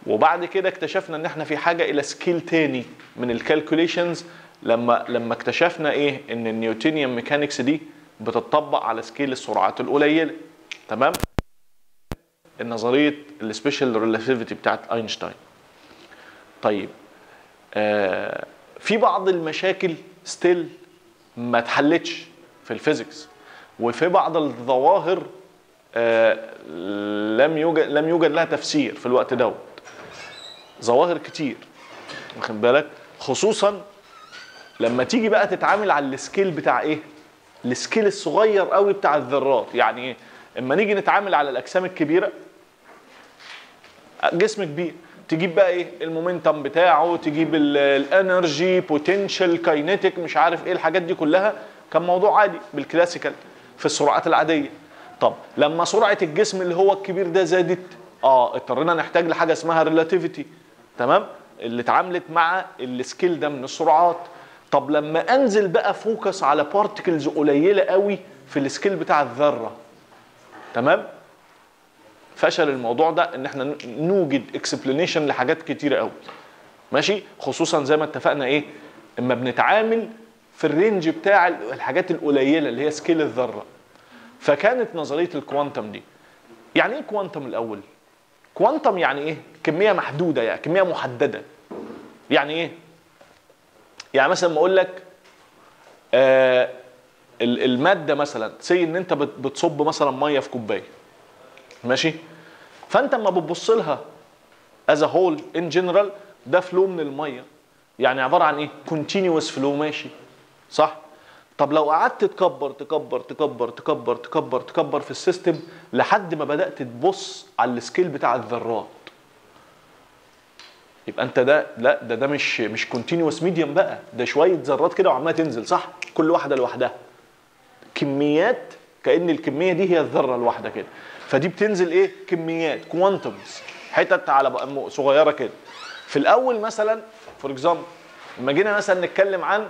وبعد كده اكتشفنا ان احنا في حاجه الى سكيل تاني من الكالكوليشنز لما لما اكتشفنا ايه ان النيوتونيان ميكانكس دي بتطبق على سكيل السرعات القليله تمام النظريه السبيشال ريلاتيفيتي بتاعت اينشتاين طيب آه في بعض المشاكل ستيل ما اتحلتش في الفيزيكس وفي بعض الظواهر آه لم يوجد لم يوجد لها تفسير في الوقت دوت ظواهر كتير واخد بالك خصوصا لما تيجي بقى تتعامل على السكيل بتاع ايه السكيل الصغير قوي بتاع الذرات يعني ايه اما نيجي نتعامل على الاجسام الكبيره جسم كبير تجيب بقى ايه المومنتم بتاعه تجيب الانرجي بوتنشال كاينيتيك مش عارف ايه الحاجات دي كلها كان موضوع عادي بالكلاسيكال في السرعات العاديه طب لما سرعه الجسم اللي هو الكبير ده زادت اه اضطرينا نحتاج لحاجه اسمها ريلاتيفيتي تمام اللي اتعاملت مع السكيل ده من السرعات طب لما انزل بقى فوكس على بارتكلز قليله قوي في السكيل بتاع الذره تمام فشل الموضوع ده ان احنا نوجد اكسبلانيشن لحاجات كتيره قوي ماشي خصوصا زي ما اتفقنا ايه اما بنتعامل في الرينج بتاع الحاجات القليله اللي هي سكيل الذره فكانت نظريه الكوانتم دي يعني ايه كوانتم الاول كوانتم يعني ايه كميه محدوده يعني كميه محدده يعني ايه يعني مثلا ما اقول لك آه الماده مثلا سي ان انت بتصب مثلا ميه في كوبايه ماشي فانت اما بتبص لها از هول ان جنرال ده فلو من الميه يعني عباره عن ايه كونتينوس فلو ماشي صح طب لو قعدت تكبر تكبر تكبر تكبر تكبر تكبر في السيستم لحد ما بدات تبص على السكيل بتاع الذرات يبقى انت ده لا ده ده مش مش كونتينوس ميديوم بقى ده شويه ذرات كده وعماله تنزل صح كل واحده لوحدها كميات كان الكميه دي هي الذره الواحده كده فدي بتنزل ايه كميات كوانتمز حتت على صغيره كده في الاول مثلا فور اكزامبل لما جينا مثلا نتكلم عن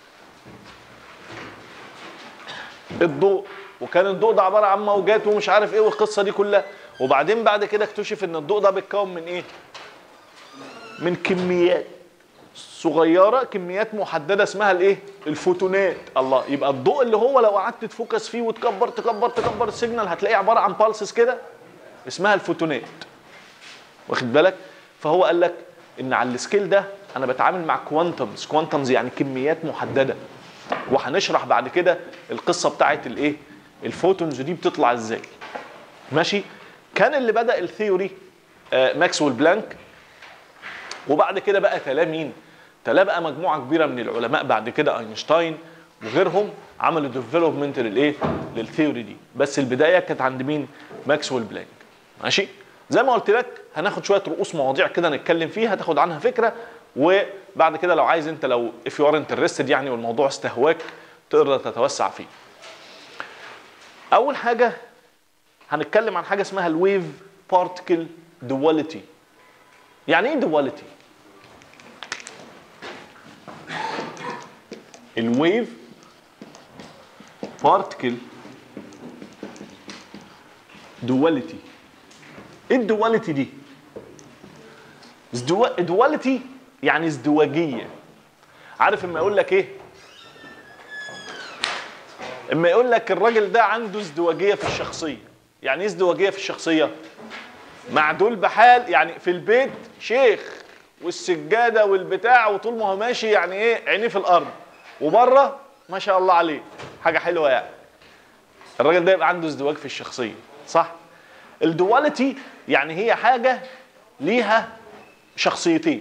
الضوء وكان الضوء ده عباره عن موجات ومش عارف ايه والقصه دي كلها وبعدين بعد كده اكتشف ان الضوء ده بيتكون من ايه من كميات صغيره كميات محدده اسمها الايه الفوتونات الله يبقى الضوء اللي هو لو قعدت تفوكس فيه وتكبر تكبر تكبر السيجنال هتلاقيه عباره عن بالسز كده اسمها الفوتونات واخد بالك فهو قال لك ان على السكيل ده انا بتعامل مع كوانتمز كوانتمز يعني كميات محدده وهنشرح بعد كده القصه بتاعت الايه الفوتونز دي بتطلع ازاي ماشي كان اللي بدا الثيوري آه ماكسويل بلانك وبعد كده بقى تلاه مين تلاه بقى مجموعه كبيره من العلماء بعد كده اينشتاين وغيرهم عملوا ديفلوبمنت للايه للثيوري دي بس البدايه كانت عند مين ماكسويل بلانك ماشي زي ما قلت لك هناخد شويه رؤوس مواضيع كده نتكلم فيها تاخد عنها فكره وبعد كده لو عايز انت لو if you are interested يعني والموضوع استهواك تقدر تتوسع فيه. اول حاجه هنتكلم عن حاجه اسمها الويف بارتكل دواليتي. يعني ايه دواليتي؟ الويف بارتكل دواليتي ايه الدواليتي دي؟ دواليتي يعني ازدواجيه عارف اما يقول لك ايه اما يقول لك الراجل ده عنده ازدواجيه في الشخصيه يعني ايه ازدواجيه في الشخصيه معدول بحال يعني في البيت شيخ والسجاده والبتاع وطول ما هو ماشي يعني ايه عينيه في الارض وبره ما شاء الله عليه حاجه حلوه يعني الراجل ده يبقى عنده ازدواج في الشخصيه صح الدواليتي يعني هي حاجه ليها شخصيتين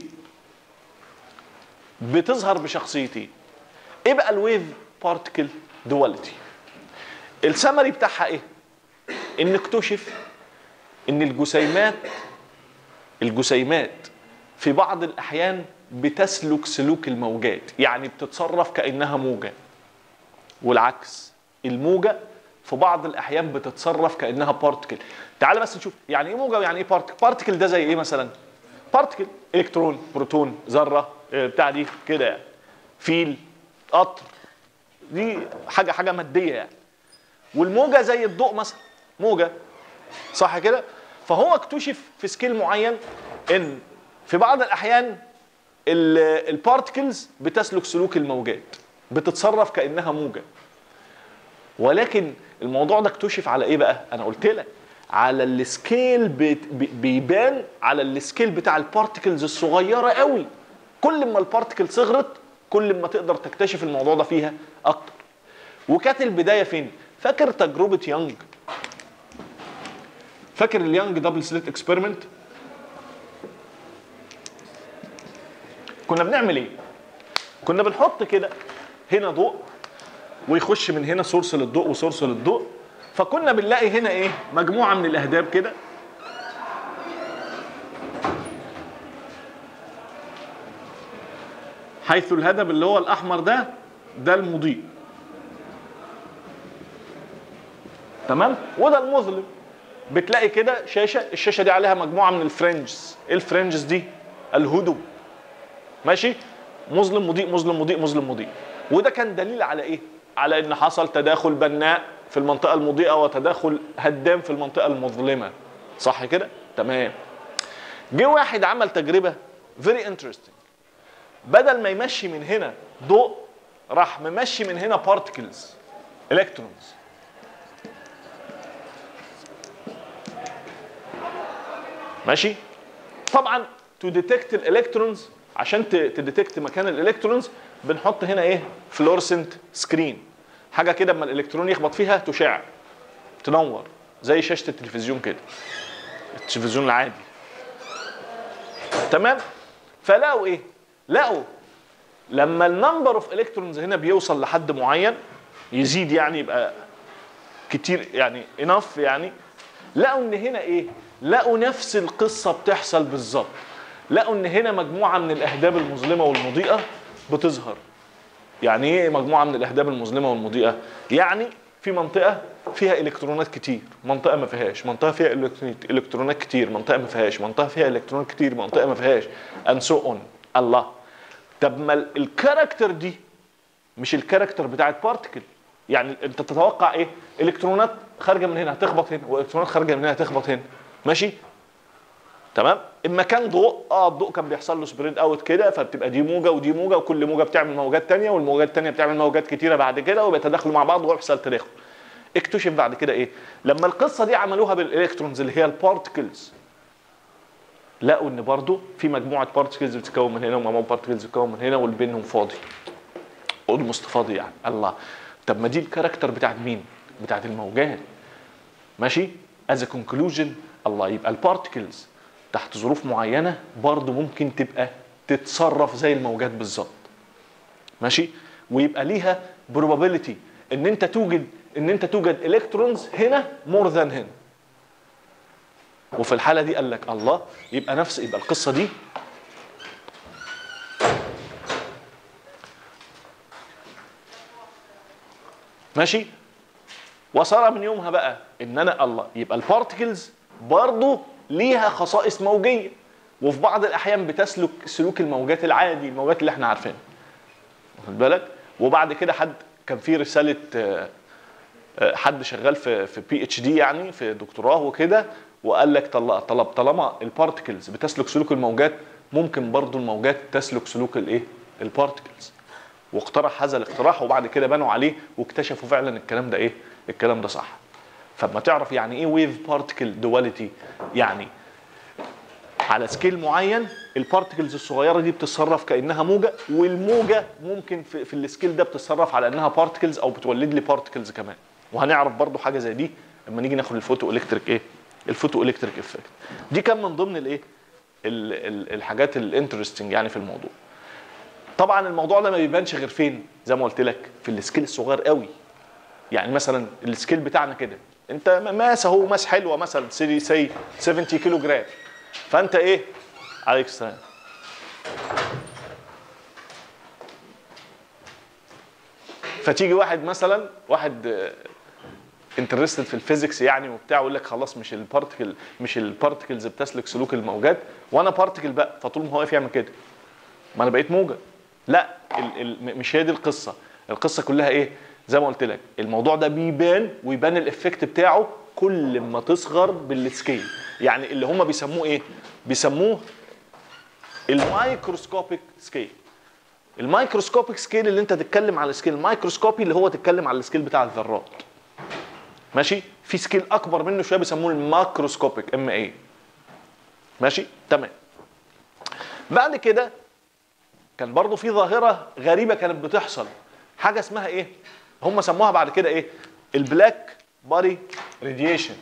بتظهر بشخصيتين ايه بقى الويف بارتكل دواليتي السمري بتاعها ايه ان اكتشف ان الجسيمات الجسيمات في بعض الاحيان بتسلك سلوك الموجات يعني بتتصرف كانها موجه والعكس الموجه في بعض الاحيان بتتصرف كانها بارتكل تعال بس نشوف يعني ايه موجه ويعني ايه بارتكل بارتكل ده زي ايه مثلا بارتكل الكترون بروتون ذره بتاع دي كده يعني فيل قطر دي حاجه حاجه ماديه يعني والموجه زي الضوء مثلا موجه صح كده فهو اكتشف في سكيل معين ان في بعض الاحيان البارتكلز بتسلك سلوك الموجات بتتصرف كانها موجه ولكن الموضوع ده اكتشف على ايه بقى انا قلت لك على السكيل بت- بي- بيبان على السكيل بتاع البارتكلز الصغيره قوي كل ما البارتكل صغرت كل ما تقدر تكتشف الموضوع ده فيها اكتر وكانت البدايه فين فاكر تجربه يانج فاكر اليانج دبل سليت اكسبيرمنت كنا بنعمل ايه كنا بنحط كده هنا ضوء ويخش من هنا سورس للضوء وسورس للضوء فكنا بنلاقي هنا ايه مجموعه من الاهداب كده حيث الهدف اللي هو الاحمر ده ده المضيء تمام وده المظلم بتلاقي كده شاشه الشاشه دي عليها مجموعه من الفرنجز ايه الفرنجز دي الهدوء ماشي مظلم مضيء مظلم مضيء مظلم مضيء وده كان دليل على ايه على ان حصل تداخل بناء في المنطقه المضيئه وتداخل هدام في المنطقه المظلمه صح كده تمام جه واحد عمل تجربه فيري انترستنج بدل ما يمشي من هنا ضوء راح ممشي من هنا بارتكلز الكترونز ماشي طبعا تو ديتكت الالكترونز عشان تديتكت مكان الالكترونز بنحط هنا ايه فلورسنت سكرين حاجه كده اما الالكترون يخبط فيها تشع تنور زي شاشه التلفزيون كده التلفزيون العادي تمام فلقوا ايه لقوا لما النمبر اوف الكترونز هنا بيوصل لحد معين يزيد يعني يبقى كتير يعني انف يعني لقوا ان هنا ايه لقوا نفس القصه بتحصل بالظبط لقوا ان هنا مجموعه من الاهداب المظلمه والمضيئه بتظهر يعني ايه مجموعه من الاهداب المظلمه والمضيئه يعني في منطقه فيها الكترونات كتير منطقه ما فيهاش منطقه فيها إلكترونيت- الكترونات كتير منطقه ما فيهاش منطقه فيها الكترونات كتير منطقه ما فيهاش and so on الله طب ما ال- الكاركتر دي مش الكاركتر بتاعت بارتكل يعني انت تتوقع ايه الكترونات خارجه من هنا هتخبط هنا والكترونات خارجه من هنا هتخبط هنا ماشي تمام اما كان ضوء اه الضوء كان بيحصل له سبريد اوت كده فبتبقى دي موجه ودي موجه وكل موجه بتعمل موجات تانية والموجات التانية بتعمل موجات كتيره بعد كده وبيتداخلوا مع بعض ويحصل تداخل اكتشف بعد كده ايه لما القصه دي عملوها بالالكترونز اللي هي البارتكلز لقوا ان برضو في مجموعه بارتكلز بتتكون من هنا ومجموعه بارتكلز بتتكون من هنا واللي بينهم فاضي اولموست فاضي يعني الله طب ما دي الكاركتر بتاعت مين بتاعت الموجات ماشي از كونكلوجن الله يبقى البارتكلز تحت ظروف معينه برضو ممكن تبقى تتصرف زي الموجات بالظبط ماشي ويبقى ليها probability ان انت توجد ان انت توجد الكترونز هنا مور ذان هنا وفي الحاله دي قال لك الله يبقى نفس يبقى القصه دي ماشي وصار من يومها بقى ان انا الله يبقى البارتكلز برضو ليها خصائص موجيه وفي بعض الاحيان بتسلك سلوك الموجات العادي الموجات اللي احنا عارفينها واخد بالك وبعد كده حد كان في رساله آه، آه، حد شغال في في بي اتش دي يعني في دكتوراه وكده وقال لك طل- طلب طالما البارتكلز بتسلك سلوك الموجات ممكن برضو الموجات تسلك سلوك الايه البارتكلز واقترح هذا الاقتراح وبعد كده بنوا عليه واكتشفوا فعلا الكلام ده ايه الكلام ده صح فما تعرف يعني ايه ويف بارتكل دواليتي يعني على سكيل معين البارتكلز الصغيره دي بتتصرف كانها موجه والموجه ممكن في, في السكيل ده بتتصرف على انها بارتكلز او بتولد لي بارتكلز كمان وهنعرف برضو حاجه زي دي لما نيجي ناخد الفوتو الكتريك ايه الفوتو الكتريك افكت دي كان من ضمن الايه ال- ال- الحاجات الانترستنج يعني في الموضوع طبعا الموضوع ده ما بيبانش غير فين زي ما قلت لك في السكيل الصغير قوي يعني مثلا السكيل بتاعنا كده انت م- ماس اهو ماس حلوه مثلا سي سي 70 كيلو جرام فانت ايه عليك السلام فتيجي واحد مثلا واحد انترستد في الفيزيكس يعني وبتاع يقول لك خلاص مش البارتكل مش البارتكلز بتسلك سلوك الموجات وانا بارتكل بقى فطول ما هو واقف يعمل كده ما انا بقيت موجه لا ال ال مش هي دي القصه القصه كلها ايه زي ما قلت لك الموضوع ده بيبان ويبان الافكت بتاعه كل ما تصغر بالسكيل يعني اللي هم بيسموه ايه بيسموه المايكروسكوبيك سكيل المايكروسكوبيك سكيل اللي انت تتكلم على السكيل المايكروسكوبي اللي هو تتكلم على السكيل بتاع الذرات ماشي في سكيل اكبر منه شويه بيسموه الماكروسكوبيك ام اي ماشي تمام بعد كده كان برضو في ظاهره غريبه كانت بتحصل حاجه اسمها ايه هم سموها بعد كده ايه البلاك بادي راديشن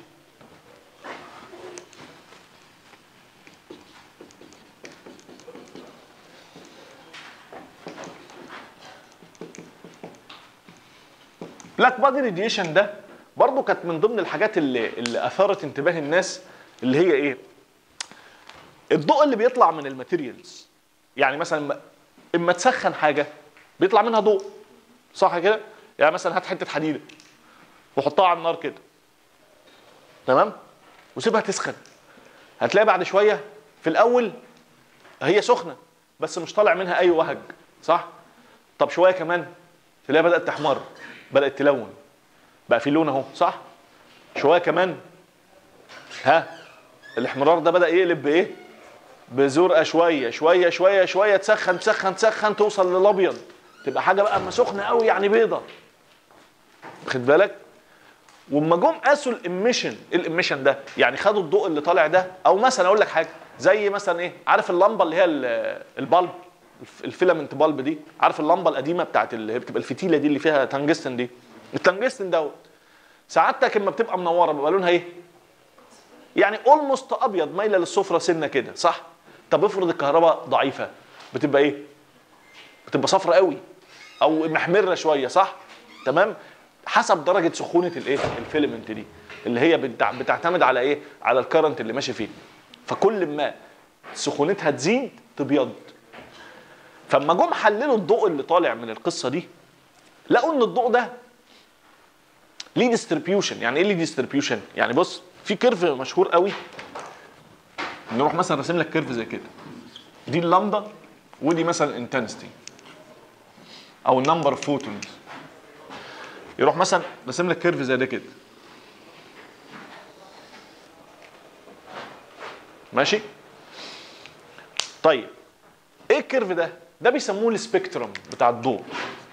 بلاك بادي راديشن ده برضو كانت من ضمن الحاجات اللي, اللي اثارت انتباه الناس اللي هي ايه الضوء اللي بيطلع من الماتيريالز يعني مثلا اما تسخن حاجه بيطلع منها ضوء صح كده يعني مثلا هات حته حديده وحطها على النار كده تمام وسيبها تسخن هتلاقي بعد شويه في الاول هي سخنه بس مش طالع منها اي وهج صح طب شويه كمان تلاقيها بدات تحمر بدات تلون بقى في لون اهو صح شويه كمان ها الاحمرار ده بدا يقلب بايه بزرقه شويه شويه شويه شويه تسخن تسخن تسخن توصل للابيض تبقى حاجه بقى اما سخنه قوي يعني بيضه خد بالك واما جم قاسوا الاميشن ايه الاميشن ده يعني خدوا الضوء اللي طالع ده او مثلا اقول لك حاجه زي مثلا ايه عارف اللمبه اللي هي ال- البلب الف- الفيلامنت بلب دي عارف اللمبه القديمه بتاعت اللي هي بتبقى الفتيله دي اللي فيها تنجستن دي التنجستن دوت سعادتك اما بتبقى منوره بيبقى لونها ايه يعني اولموست ابيض مايله للصفرة سنه كده صح طب افرض الكهرباء ضعيفه بتبقى ايه بتبقى صفرة قوي او محمره شويه صح تمام حسب درجه سخونه الايه الفيلمنت دي اللي هي بتع- بتعتمد على ايه على الكرنت اللي ماشي فيه فكل ما سخونتها تزيد تبيض فاما جم حللوا الضوء اللي طالع من القصه دي لقوا ان الضوء ده ليه ديستريبيوشن يعني ايه ليه ديستريبيوشن يعني بص في كيرف مشهور قوي نروح مثلا راسم لك كيرف زي كده دي اللامدا ودي مثلا انتنستي او النمبر اوف فوتونز يروح مثلا راسم لك كيرف زي ده كده ماشي طيب ايه الكيرف ده ده بيسموه السبيكترم بتاع الضوء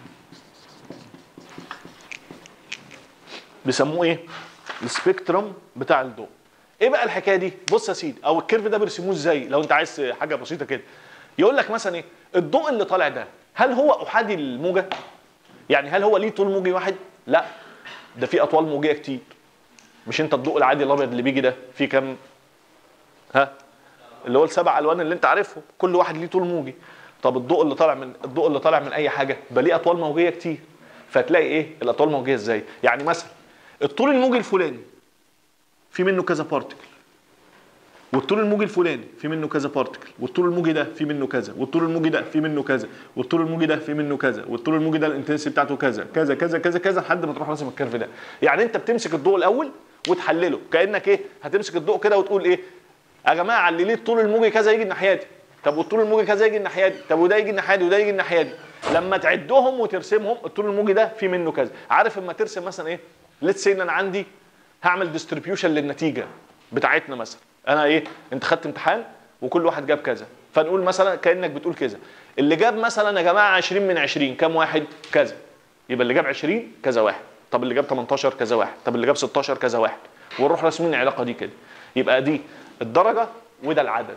بيسموه ايه السبيكترم بتاع الضوء ايه بقى الحكايه دي بص يا سيدي او الكيرف ده بيرسموه ازاي لو انت عايز حاجه بسيطه كده يقول لك مثلا ايه الضوء اللي طالع ده هل هو احادي الموجه يعني هل هو ليه طول موجي واحد لا ده في اطوال موجيه كتير مش انت الضوء العادي الابيض اللي بيجي ده فيه كام ها اللي هو السبع الوان اللي انت عارفهم كل واحد ليه طول موجي طب الضوء اللي طالع من الضوء اللي طالع من اي حاجه ده ليه اطوال موجيه كتير فتلاقي ايه الاطوال الموجيه ازاي يعني مثلا الطول الموجي الفلاني في منه كذا بارتكل والطول الموجي الفلاني في منه كذا بارتكل والطول الموجي ده في منه كذا والطول الموجي ده في منه كذا والطول الموجي ده في منه كذا والطول الموجي ده الانتنسيتي بتاعته كذا كذا كذا كذا كذا لحد ما تروح راسم الكيرف ده يعني انت بتمسك الضوء الاول وتحلله كانك ايه هتمسك الضوء كده وتقول ايه يا جماعه اللي ليه الطول الموجي كذا يجي الناحيه دي طب والطول الموجي كذا يجي الناحيه دي طب وده يجي الناحيه دي وده يجي الناحيه دي لما تعدهم وترسمهم الطول الموجي ده في منه كذا عارف اما ترسم مثلا ايه ليتس سي ان انا عندي هعمل ديستريبيوشن للنتيجه بتاعتنا مثلا انا ايه انت خدت امتحان وكل واحد جاب كذا فنقول مثلا كانك بتقول كذا اللي جاب مثلا يا جماعه 20 من 20 كام واحد كذا يبقى اللي جاب 20 كذا واحد طب اللي جاب 18 كذا واحد طب اللي جاب 16 كذا واحد ونروح راسمين العلاقه دي كده يبقى دي الدرجه وده العدد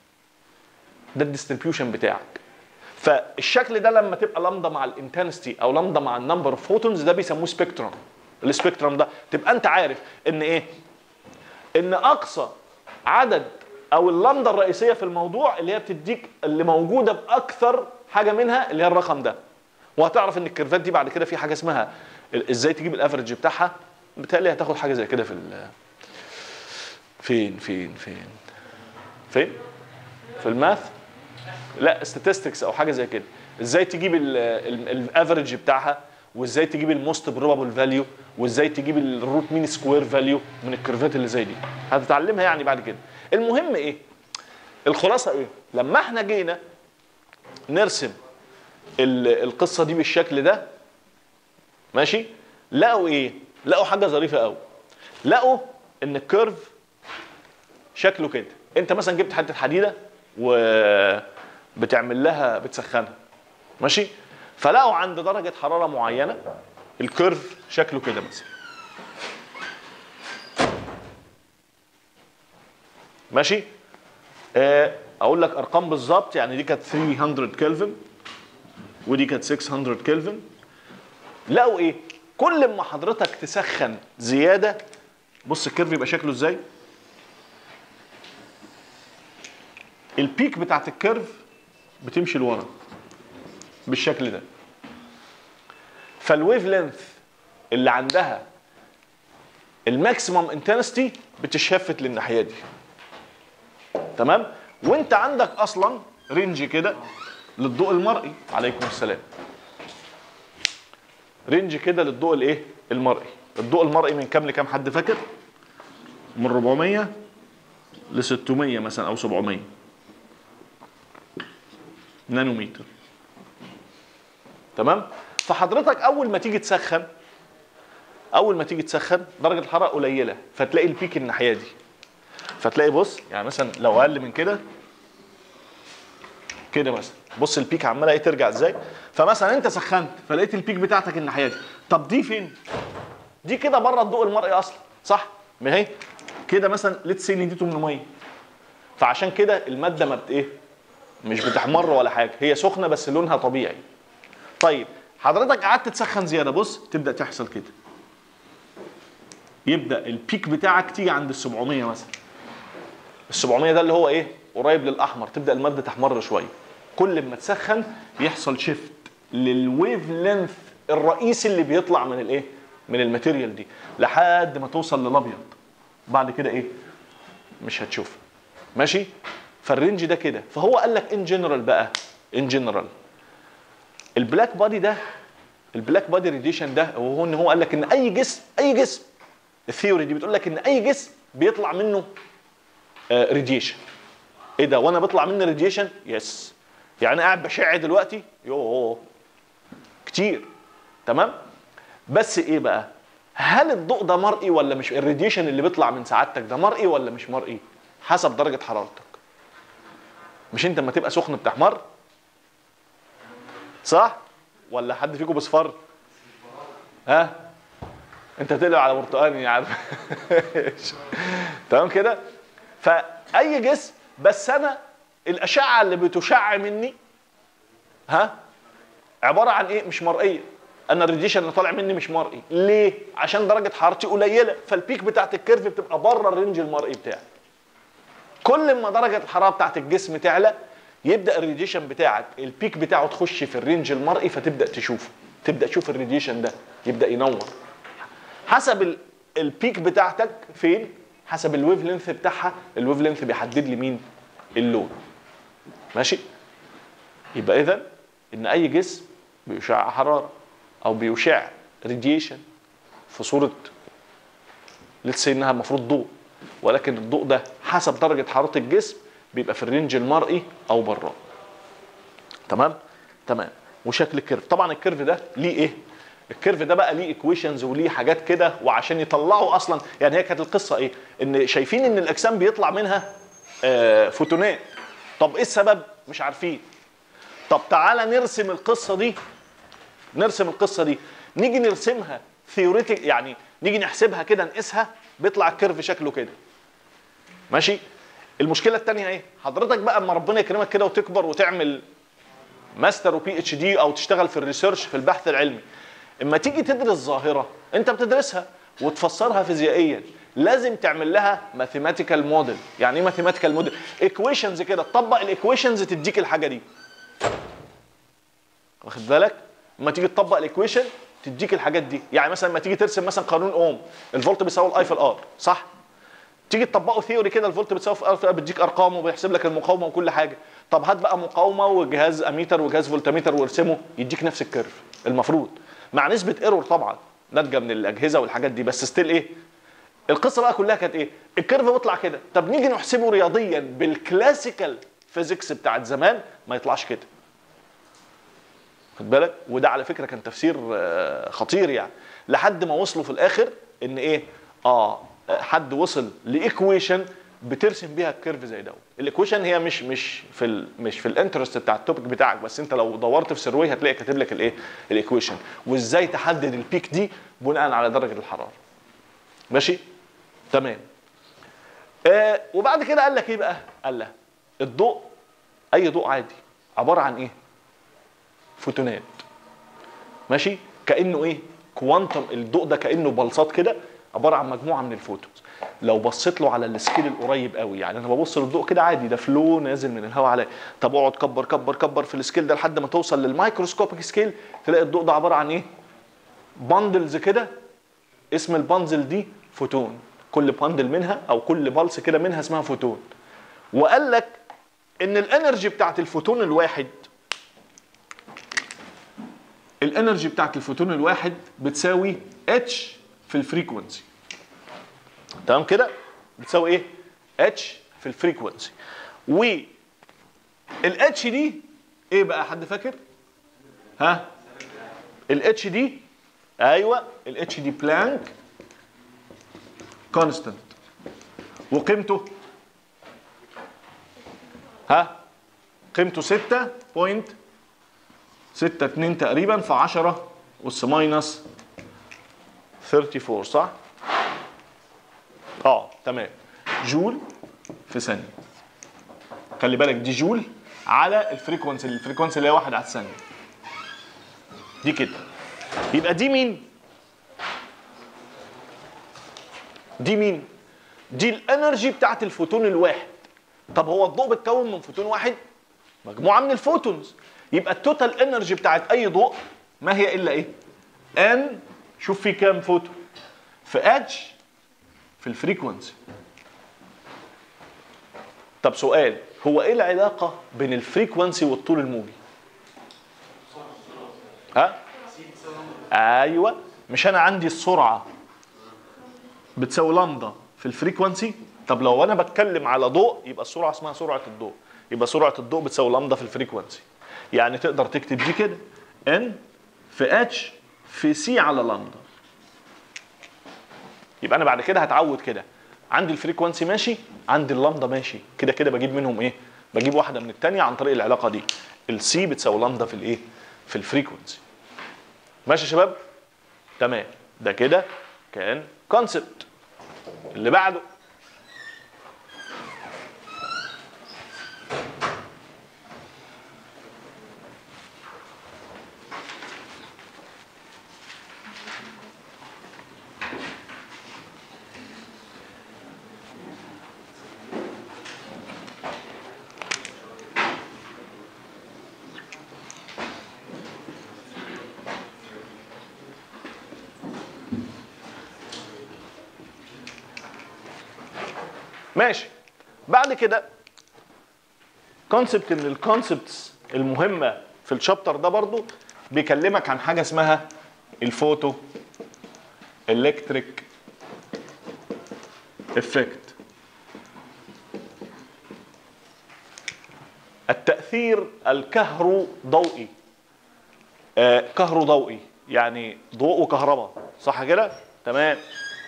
ده الديستريبيوشن بتاعك فالشكل ده لما تبقى لامدا مع الانتنستي او لامدا مع النمبر اوف فوتونز ده بيسموه سبيكترم السبيكترم ده تبقى انت عارف ان ايه ان اقصى عدد او اللمده الرئيسيه في الموضوع اللي هي بتديك اللي موجوده باكثر حاجه منها اللي هي الرقم ده وهتعرف ان الكيرفات دي بعد كده في حاجه اسمها ال- ازاي تجيب الافرج بتاعها بالتالي هتاخد حاجه زي كده في ال فين فين فين فين في الماث لا statistics او حاجه زي كده ازاي تجيب الافرج بتاعها وازاي تجيب الموست بروبابل فاليو وازاي تجيب الروت مين سكوير فاليو من الكيرفات اللي زي دي هتتعلمها يعني بعد كده المهم ايه الخلاصه ايه لما احنا جينا نرسم ال- القصه دي بالشكل ده ماشي لقوا ايه لقوا حاجه ظريفه قوي لقوا ان الكيرف شكله كده انت مثلا جبت حته حديده و بتعمل لها بتسخنها ماشي فلقوا عند درجه حراره معينه الكيرف شكله كده مثلا ماشي آه، اقول لك ارقام بالظبط يعني دي كانت 300 كلفن ودي كانت 600 كلفن لقوا ايه كل ما حضرتك تسخن زياده بص الكيرف يبقى شكله ازاي البيك بتاعت الكيرف بتمشي لورا بالشكل ده فالويف لينث اللي عندها الماكسيمم انتنستي بتشفت للناحيه دي تمام وانت عندك اصلا رينج كده للضوء المرئي عليكم السلام رينج كده للضوء الايه المرئي الضوء المرئي من كام لكام حد فاكر من 400 ل 600 مثلا او 700 نانومتر تمام فحضرتك اول ما تيجي تسخن اول ما تيجي تسخن درجه الحراره قليله فتلاقي البيك الناحيه دي فتلاقي بص يعني مثلا لو اقل من كده كده مثلا بص البيك عماله ايه ترجع ازاي فمثلا انت سخنت فلقيت البيك بتاعتك الناحيه دي طب دي فين دي كده بره الضوء المرئي اصلا صح ما هي كده مثلا ليتس سي ان دي 800 فعشان كده الماده ما بت ايه مش بتحمر ولا حاجه هي سخنه بس لونها طبيعي طيب حضرتك قعدت تسخن زياده بص تبدا تحصل كده يبدا البيك بتاعك تيجي عند ال 700 مثلا ال 700 ده اللي هو ايه قريب للاحمر تبدا الماده تحمر شويه كل ما تسخن يحصل شيفت للويف لينث الرئيسي اللي بيطلع من الايه من الماتيريال دي لحد ما توصل للابيض بعد كده ايه مش هتشوف ماشي فالرينج ده كده فهو قال لك ان جنرال بقى ان جنرال البلاك بادي ده البلاك بادي ريديشن ده وهو ان هو قال لك ان اي جسم اي جسم الثيوري دي بتقول لك ان اي جسم بيطلع منه راديشن ايه ده وانا بيطلع مني راديشن يس يعني قاعد بشع دلوقتي يوه كتير تمام بس ايه بقى هل الضوء ده مرئي ولا مش الراديشن اللي بيطلع من سعادتك ده مرئي ولا مش مرئي حسب درجه حرارتك مش انت لما تبقى سخن بتحمر صح ولا حد فيكم بصفر ها انت بتقلب على برتقاني عارف تمام كده فاي جسم بس انا الاشعه اللي بتشع مني ها عباره عن ايه مش مرئيه انا الراديشن اللي طالع مني مش مرئي ليه عشان درجه حرارتي قليله فالبيك بتاعت الكيرف بتبقى بره الرينج المرئي بتاعي كل ما درجه الحراره بتاعت الجسم تعلى يبدا الراديشن بتاعك البيك بتاعه تخش في الرينج المرئي فتبدا تشوفه تبدا تشوف الراديشن ده يبدا ينور حسب ال- البيك بتاعتك فين حسب الويف لينث بتاعها الويف لينث بيحدد لي مين اللون ماشي يبقى اذا ان اي جسم بيشع حراره او بيشع راديشن في صوره لتس انها المفروض ضوء ولكن الضوء ده حسب درجه حراره الجسم بيبقى في الرينج المرئي او براه تمام تمام وشكل الكيرف طبعا الكيرف ده ليه ايه الكيرف ده بقى ليه ايكويشنز وليه حاجات كده وعشان يطلعوا اصلا يعني هي كانت القصه ايه ان شايفين ان الاجسام بيطلع منها آه فوتونات طب ايه السبب مش عارفين طب تعالى نرسم القصه دي نرسم القصه دي نيجي نرسمها ثيوريتيك يعني نيجي نحسبها كده نقيسها بيطلع الكيرف شكله كده ماشي المشكله الثانيه ايه حضرتك بقى اما ربنا يكرمك كده وتكبر وتعمل ماستر وبي اتش دي او تشتغل في الريسيرش في البحث العلمي اما تيجي تدرس ظاهره انت بتدرسها وتفسرها فيزيائيا لازم تعمل لها ماثيماتيكال موديل يعني ايه ماثيماتيكال موديل ايكويشنز كده تطبق الايكويشنز تديك الحاجه دي واخد بالك اما تيجي تطبق الايكويشن تديك الحاجات دي يعني مثلا لما تيجي ترسم مثلا قانون اوم الفولت بيساوي الاي في الار صح تيجي تطبقه ثيوري كده الفولت بتساوي في ار في الار بيديك ارقام وبيحسب لك المقاومه وكل حاجه طب هات بقى مقاومه وجهاز اميتر وجهاز فولتميتر وارسمه يديك نفس الكيرف المفروض مع نسبه ايرور طبعا ناتجه من الاجهزه والحاجات دي بس ستيل ايه القصه بقى كلها كانت ايه الكيرف بيطلع كده طب نيجي نحسبه رياضيا بالكلاسيكال فيزيكس بتاعت زمان ما يطلعش كده خد بالك وده على فكره كان تفسير آه، خطير يعني لحد ما وصلوا في الاخر ان ايه اه آه، حد وصل لايكويشن بترسم بيها الكيرف زي دوت الايكويشن هي مش مش في ال مش في الانترست بتاع التوبيك بتاعك بس انت لو دورت في سيرفي هتلاقي كاتب لك الايه الايكويشن وازاي تحدد البيك دي بناء على درجه الحراره ماشي تمام آه وبعد كده قال لك ايه بقى قال لك الضوء اي ضوء عادي عباره عن ايه فوتونات ماشي كانه ايه كوانتم الضوء ده كانه بلصات كده عباره عن مجموعه من الفوتونز لو بصيت له على السكيل القريب قوي يعني انا ببص للضوء كده عادي ده فلو نازل من الهواء عليا طب اقعد كبر كبر كبر في السكيل ده لحد ما توصل للمايكروسكوبيك سكيل تلاقي الضوء ده عباره عن ايه باندلز كده اسم البانزل دي فوتون كل باندل منها او كل بلس كده منها اسمها فوتون وقال لك ان الانرجي بتاعت الفوتون الواحد الانرجي بتاعت الفوتون الواحد بتساوي اتش في الفريكونسي تمام كده بتساوي ايه اتش في الفريكونسي و الاتش دي ايه بقى حد فاكر ها الاتش دي ايوه الاتش دي بلانك كونستانت وقيمته ها قيمته 6.62 تقريبا في 10 اس ماينس 34 صح؟ اه تمام جول في ثانيه خلي بالك دي جول على الفريكونسي الفريكونسي اللي هي واحد على الثانيه دي كده يبقى دي مين دي مين دي الانرجي بتاعت الفوتون الواحد طب هو الضوء بيتكون من فوتون واحد مجموعه من الفوتونز يبقى التوتال انرجي بتاعت اي ضوء ما هي الا ايه ان شوف في كام فوتون في اتش في الفريكونسي طب سؤال هو ايه العلاقه بين الفريكونسي والطول الموجي ها ايوه مش انا عندي السرعه بتساوي لامدا في الفريكونسي طب لو انا بتكلم على ضوء يبقى السرعه اسمها سرعه الضوء يبقى سرعه الضوء بتساوي لامدا في الفريكونسي يعني تقدر تكتب دي كده ان في اتش في سي على لامدا يبقى انا بعد كده هتعود كده عندي الفريكونسي ماشي عندي اللامدا ماشي كده كده بجيب منهم ايه بجيب واحده من الثانيه عن طريق العلاقه دي السي بتساوي لامدا في الايه في الفريكونسي ماشي يا شباب تمام ده كده كان كونسبت اللي بعده ماشي بعد كده كونسبت من الكونسبتس المهمه في الشابتر ده برضو بيكلمك عن حاجه اسمها الفوتو الكتريك افكت التاثير الكهروضوئي آه كهروضوئي يعني ضوء وكهرباء صح كده تمام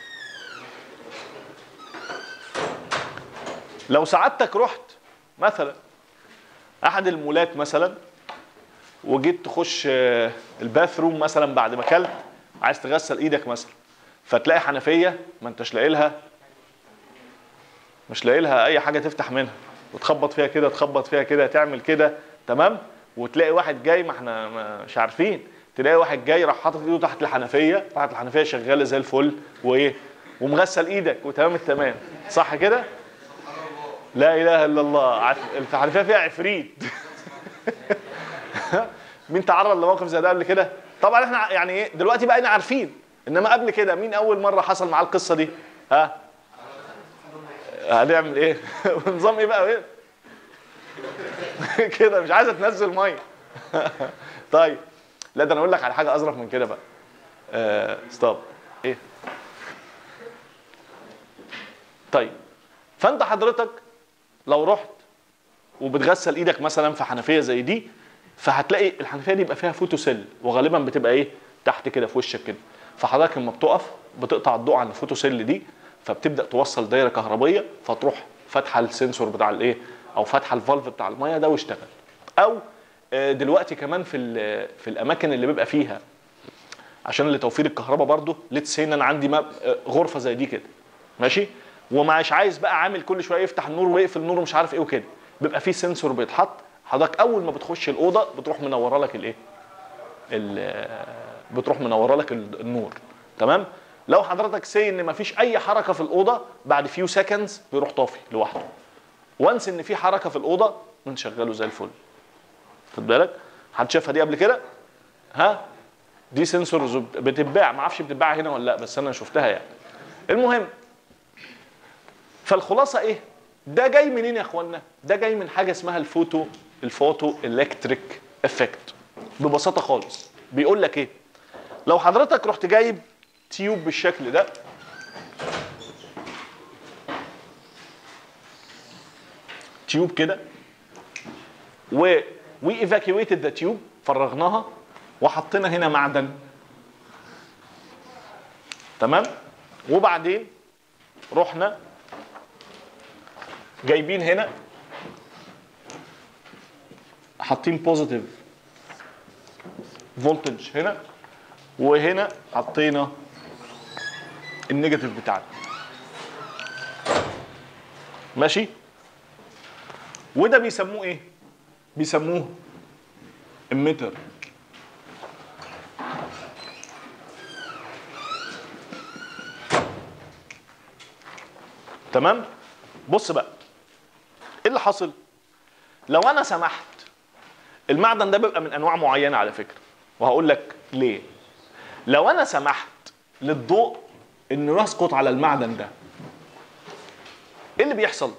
لو سعادتك رحت مثلا احد المولات مثلا وجيت تخش آه، الباث روم مثلا بعد ما اكلت عايز تغسل ايدك مثلا فتلاقي حنفيه ما انتش لاقي لها مش لاقي لها اي حاجه تفتح منها وتخبط فيها كده تخبط فيها كده تعمل كده تمام وتلاقي واحد جاي ما احنا ما- مش عارفين تلاقي واحد جاي راح حاطط ايده تحت الحنفيه تحت الحنفيه شغاله زي الفل وايه ومغسل ايدك وتمام التمام صح كده لا اله الا الله عف- الحنفيه فيها عفريت مين تعرض لموقف زي ده قبل كده طبعا احنا ع- يعني ايه دلوقتي بقينا عارفين انما قبل كده مين اول مره حصل معاه القصه دي ها هنعمل ايه نظام ايه بقى ايه كده مش عايزه تنزل ميه طيب لا ده انا اقول لك على حاجه اظرف من كده بقى آه ستوب ايه طيب فانت حضرتك لو رحت وبتغسل ايدك مثلا في حنفيه زي دي فهتلاقي الحنفيه دي يبقى فيها فوتوسيل وغالبا بتبقى ايه تحت كده في وشك كده فحضرتك لما بتقف بتقطع الضوء عن الفوتوسيل دي فبتبدا توصل دايره كهربيه فتروح فاتحه السنسور بتاع الايه او فاتحه الفالف بتاع الميه ده واشتغل او آه، دلوقتي كمان في ال- في الاماكن اللي بيبقى فيها عشان لتوفير الكهرباء برضو ليتس ان انا عندي مب... آه، غرفه زي دي كده ماشي ومش عايز بقى عامل كل شويه يفتح النور ويقفل النور ومش عارف ايه وكده بيبقى في سنسور بيتحط حضرتك اول ما بتخش الاوضه بتروح منوره لك الايه ال- بتروح منوره لك ال- النور تمام لو حضرتك سي ان مفيش اي حركه في الاوضه بعد فيو سكندز بيروح طافي لوحده وانس ان في حركه في الاوضه بنشغله زي الفل خد بالك حد شافها دي قبل كده ها دي سنسورز بتتباع ما اعرفش بتتباع هنا ولا لا بس انا شفتها يعني المهم فالخلاصه ايه ده جاي منين يا اخوانا ده جاي من حاجه اسمها الفوتو الفوتو الكتريك افكت ببساطه خالص بيقول لك ايه لو حضرتك رحت جايب تيوب بالشكل ده تيوب كده و we evacuated the tube فرغناها وحطينا هنا معدن تمام وبعدين رحنا جايبين هنا حاطين بوزيتيف فولتج هنا وهنا حطينا النيجاتيف بتاعنا ماشي وده بيسموه ايه بيسموه اميتر تمام بص بقى ايه اللي حصل لو انا سمحت المعدن ده بيبقى من انواع معينه على فكره وهقول لك ليه لو انا سمحت للضوء انه يسقط على المعدن ده ايه اللي بيحصل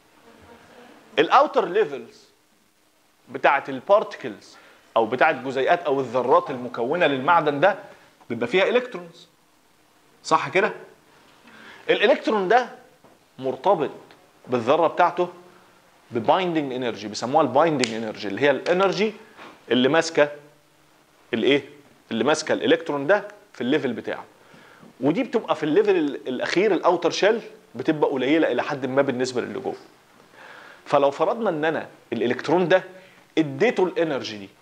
الاوتر ليفلز بتاعه البارتكلز او بتاعه الجزيئات او الذرات المكونه للمعدن ده بيبقى فيها الكترونز صح كده الالكترون ده مرتبط بالذره بتاعته ببايندنج انرجي بيسموها البايندنج انرجي اللي هي الانرجي اللي ماسكه الايه اللي ماسكه الالكترون ده في الليفل بتاعه ودي بتبقى في الليفل ال- الاخير الاوتر شيل بتبقى قليله الى حد ما بالنسبه للي جوه فلو فرضنا ان انا الالكترون ده اديته الانرجي دي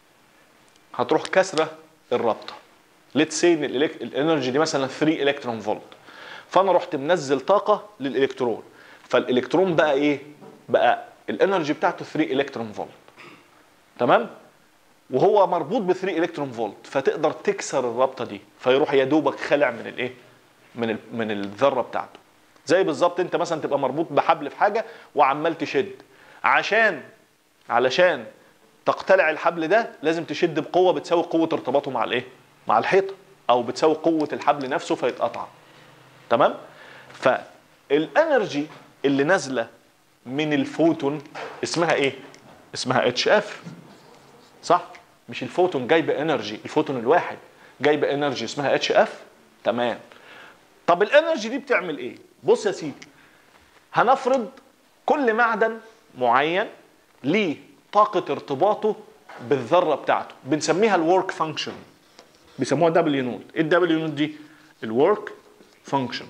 هتروح كسره الرابطه ليتس سي ان الإلك- الانرجي دي مثلا 3 الكترون فولت فانا رحت منزل طاقه للالكترون فالالكترون بقى ايه بقى الانرجي بتاعته 3 الكترون فولت تمام وهو مربوط ب 3 الكترون فولت فتقدر تكسر الرابطه دي فيروح يا دوبك خلع من الايه من ال... من الذره بتاعته زي بالظبط انت مثلا تبقى مربوط بحبل في حاجه وعمال تشد عشان علشان تقتلع الحبل ده لازم تشد بقوه بتساوي قوه ارتباطه مع الايه مع الحيطه او بتساوي قوه الحبل نفسه فيتقطع تمام فالانرجي اللي نازله من الفوتون اسمها ايه اسمها اتش اف صح مش الفوتون جايبه انرجي الفوتون الواحد جايبه انرجي اسمها اتش اف تمام طب الانرجي دي بتعمل ايه بص يا سيدي هنفرض كل معدن معين ليه طاقه ارتباطه بالذره بتاعته بنسميها الورك فانكشن بيسموها دبليو نوت ايه الدبليو نوت دي الورك فانكشن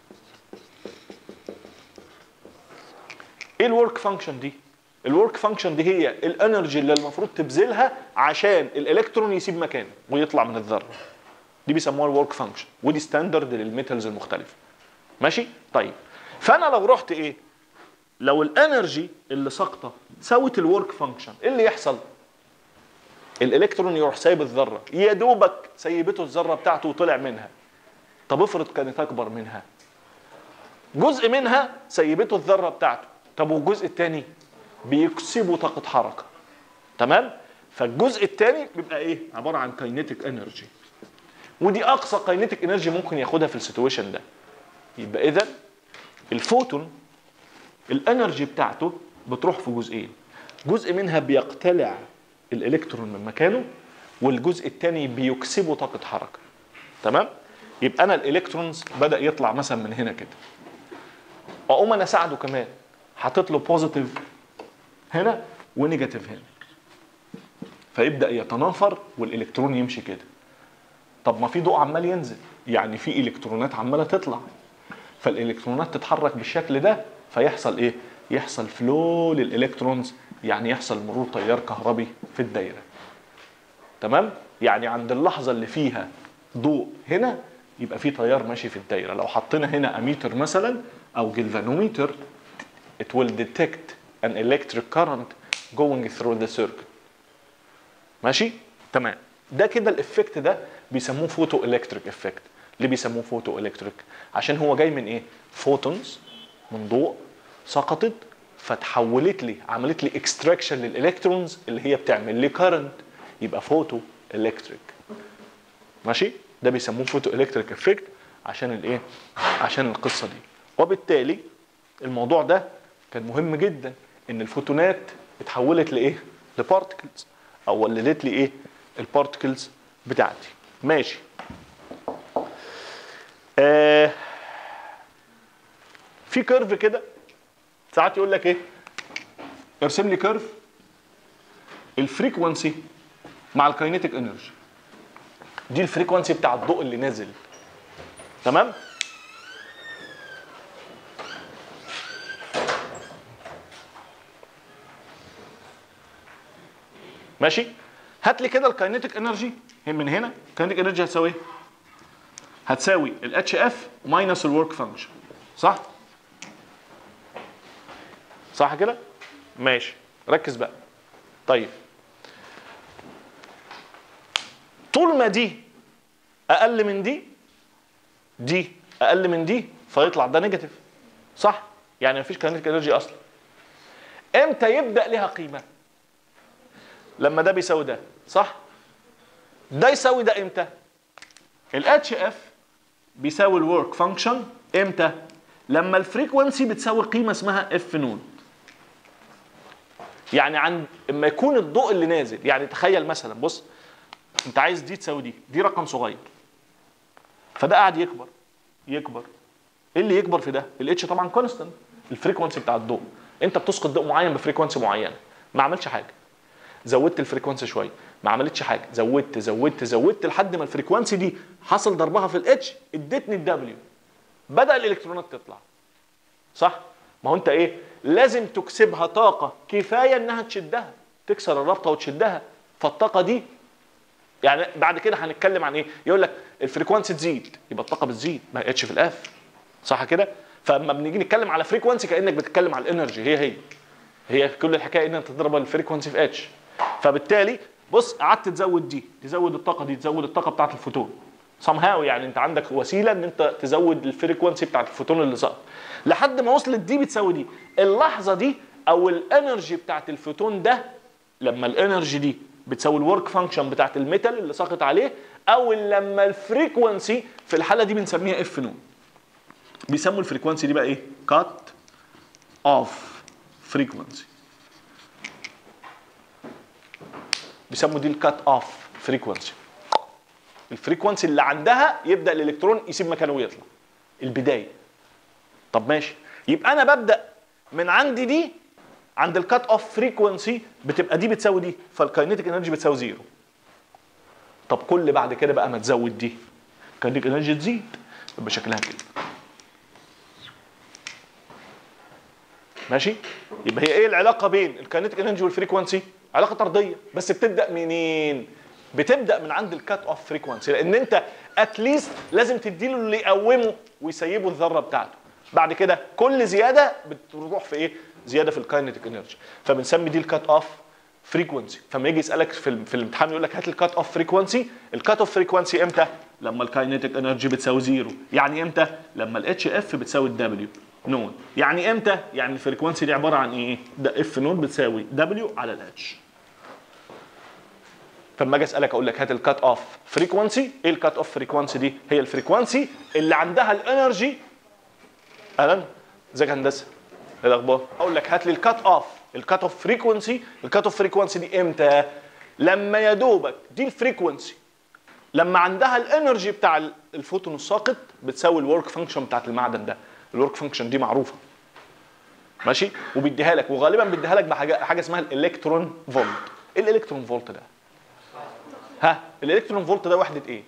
ايه الورك فانكشن دي الورك فانكشن دي هي الانرجي اللي المفروض تبذلها عشان الالكترون يسيب مكانه ويطلع من الذره دي بيسموها الورك فانكشن ودي ستاندرد للميتالز المختلفه ماشي طيب فانا لو رحت ايه لو الانرجي اللي ساقطه ساوت الورك فانكشن ايه اللي يحصل الالكترون يروح سايب الذره يا دوبك سيبته الذره بتاعته وطلع منها طب افرض كانت اكبر منها جزء منها سيبته الذره بتاعته طب والجزء الثاني بيكسبوا طاقه حركه تمام فالجزء الثاني بيبقى ايه عباره عن كاينيتيك انرجي ودي اقصى كاينيتيك انرجي ممكن ياخدها في السيتويشن ده يبقى اذا الفوتون الانرجي بتاعته بتروح في جزئين جزء منها بيقتلع الالكترون من مكانه والجزء الثاني بيكسبه طاقه حركه تمام يبقى انا الالكترونز بدا يطلع مثلا من هنا كده واقوم انا اساعده كمان حاطط له بوزيتيف هنا ونيجاتيف هنا فيبدا يتنافر والالكترون يمشي كده طب ما في ضوء عمال ينزل يعني في الكترونات عماله تطلع فالالكترونات تتحرك بالشكل ده فيحصل ايه يحصل فلو للالكترونز يعني يحصل مرور تيار كهربي في الدايره تمام يعني عند اللحظه اللي فيها ضوء هنا يبقى في تيار ماشي في الدايره لو حطينا هنا اميتر مثلا او جلفانوميتر it will detect an electric current going through the circuit ماشي تمام ده كده الافكت ده بيسموه فوتو الكتريك افكت ليه بيسموه فوتو الكتريك عشان هو جاي من ايه فوتونز من ضوء سقطت فتحولت لي عملت لي اكستراكشن للالكترونز اللي هي بتعمل لي كارنت يبقى فوتو الكتريك ماشي ده بيسموه فوتو الكتريك افكت عشان الايه عشان القصه دي وبالتالي الموضوع ده كان مهم جدا ان الفوتونات اتحولت لايه لبارتكلز او ولدت لي ايه البارتكلز بتاعتي ماشي آه في كيرف كده ساعات يقول لك ايه ارسم لي كيرف الفريكونسي مع الكاينيتيك انرجي دي الفريكونسي بتاع الضوء اللي نازل تمام ماشي هات لي كده الكاينيتيك انرجي من هنا الكاينيتيك انرجي هتساوي ايه هتساوي الاتش اف ماينس الورك فانكشن صح صح كده ماشي ركز بقى طيب طول ما دي اقل من دي دي اقل من دي فيطلع ده نيجاتيف صح يعني مفيش كاينيتيك انرجي اصلا امتى يبدا لها قيمه لما ده بيساوي ده صح ده يساوي ده امتى الاتش اف بيساوي الورك فانكشن امتى لما الفريكونسي بتساوي قيمه اسمها اف نود يعني عند اما يكون الضوء اللي نازل يعني تخيل مثلا بص انت عايز دي تساوي دي دي رقم صغير فده قاعد يكبر يكبر ايه اللي يكبر في ده الاتش طبعا كونستنت الفريكونسي بتاع الضوء انت بتسقط ضوء معين بفريكونسي معينه ما عملش حاجه زودت الفريكونسي شويه ما عملتش حاجه زودت زودت زودت لحد ما الفريكونسي دي حصل ضربها في الاتش ادتني الدبليو بدا الالكترونات تطلع صح ما هو انت ايه لازم تكسبها طاقه كفايه انها تشدها تكسر الرابطه وتشدها فالطاقه دي يعني بعد كده هنتكلم عن ايه يقول لك الفريكونسي تزيد يبقى الطاقه بتزيد ما اتش في الاف صح كده فاما بنيجي نتكلم على فريكونسي كانك بتتكلم على الانرجي هي هي هي كل الحكايه ان انت تضرب الفريكونسي في اتش فبالتالي بص قعدت تزود دي تزود الطاقه دي تزود الطاقه بتاعت الفوتون somehow يعني انت عندك وسيله ان انت تزود الفريكونسي بتاعت الفوتون اللي سقط لحد ما وصلت دي بتساوي دي اللحظه دي او الانرجي بتاعت الفوتون ده لما الانرجي دي بتساوي الورك فانكشن بتاعت الميتال اللي ساقط عليه او لما الفريكونسي في الحاله دي بنسميها اف نون بيسموا الفريكونسي دي بقى ايه كات اوف فريكونسي بيسموا دي الكات اوف فريكونسي الفريكونسي اللي عندها يبدا الالكترون يسيب مكانه ويطلع البدايه طب ماشي يبقى انا ببدا من عندي دي عند الكات اوف فريكونسي بتبقى دي بتساوي دي فالكاينيتيك انرجي بتساوي زيرو طب كل بعد كده بقى ما تزود دي الكاينيتيك انرجي تزيد يبقى شكلها كده ماشي يبقى هي ايه العلاقه بين الكاينيتيك انرجي والفريكونسي علاقه طرديه بس بتبدا منين بتبدا من عند الكات اوف فريكونسي لان انت اتليست لازم تديله اللي يقومه ويسيبه الذره بتاعته بعد كده كل زياده بتروح في ايه زياده في الكاينيتيك انرجي فبنسمي دي الكات اوف فريكونسي فما يجي يسالك في, في الامتحان يقول لك هات الكات اوف فريكونسي الكات اوف فريكونسي امتى لما الكاينيتيك انرجي بتساوي زيرو يعني امتى لما الاتش اف بتساوي الدبليو نون يعني امتى يعني الفريكونسي دي عباره عن ايه ده اف نون بتساوي دبليو على الاتش فلما اجي اسالك اقول لك هات الكات اوف فريكونسي ايه الكات اوف فريكونسي دي هي الفريكونسي اللي عندها الانرجي اهلا ازيك يا هندسه ايه الاخبار اقول لك هات لي الكات اوف الكات اوف فريكونسي الكات اوف فريكونسي دي امتى لما يا دوبك دي الفريكونسي لما عندها الانرجي بتاع الفوتون الساقط بتساوي الورك فانكشن بتاعت المعدن ده الورك فانكشن دي معروفه ماشي وبيديها لك وغالبا بيديها لك بحاجه حاجه اسمها الالكترون فولت ايه الالكترون فولت ده ها الالكترون فولت ده وحده ايه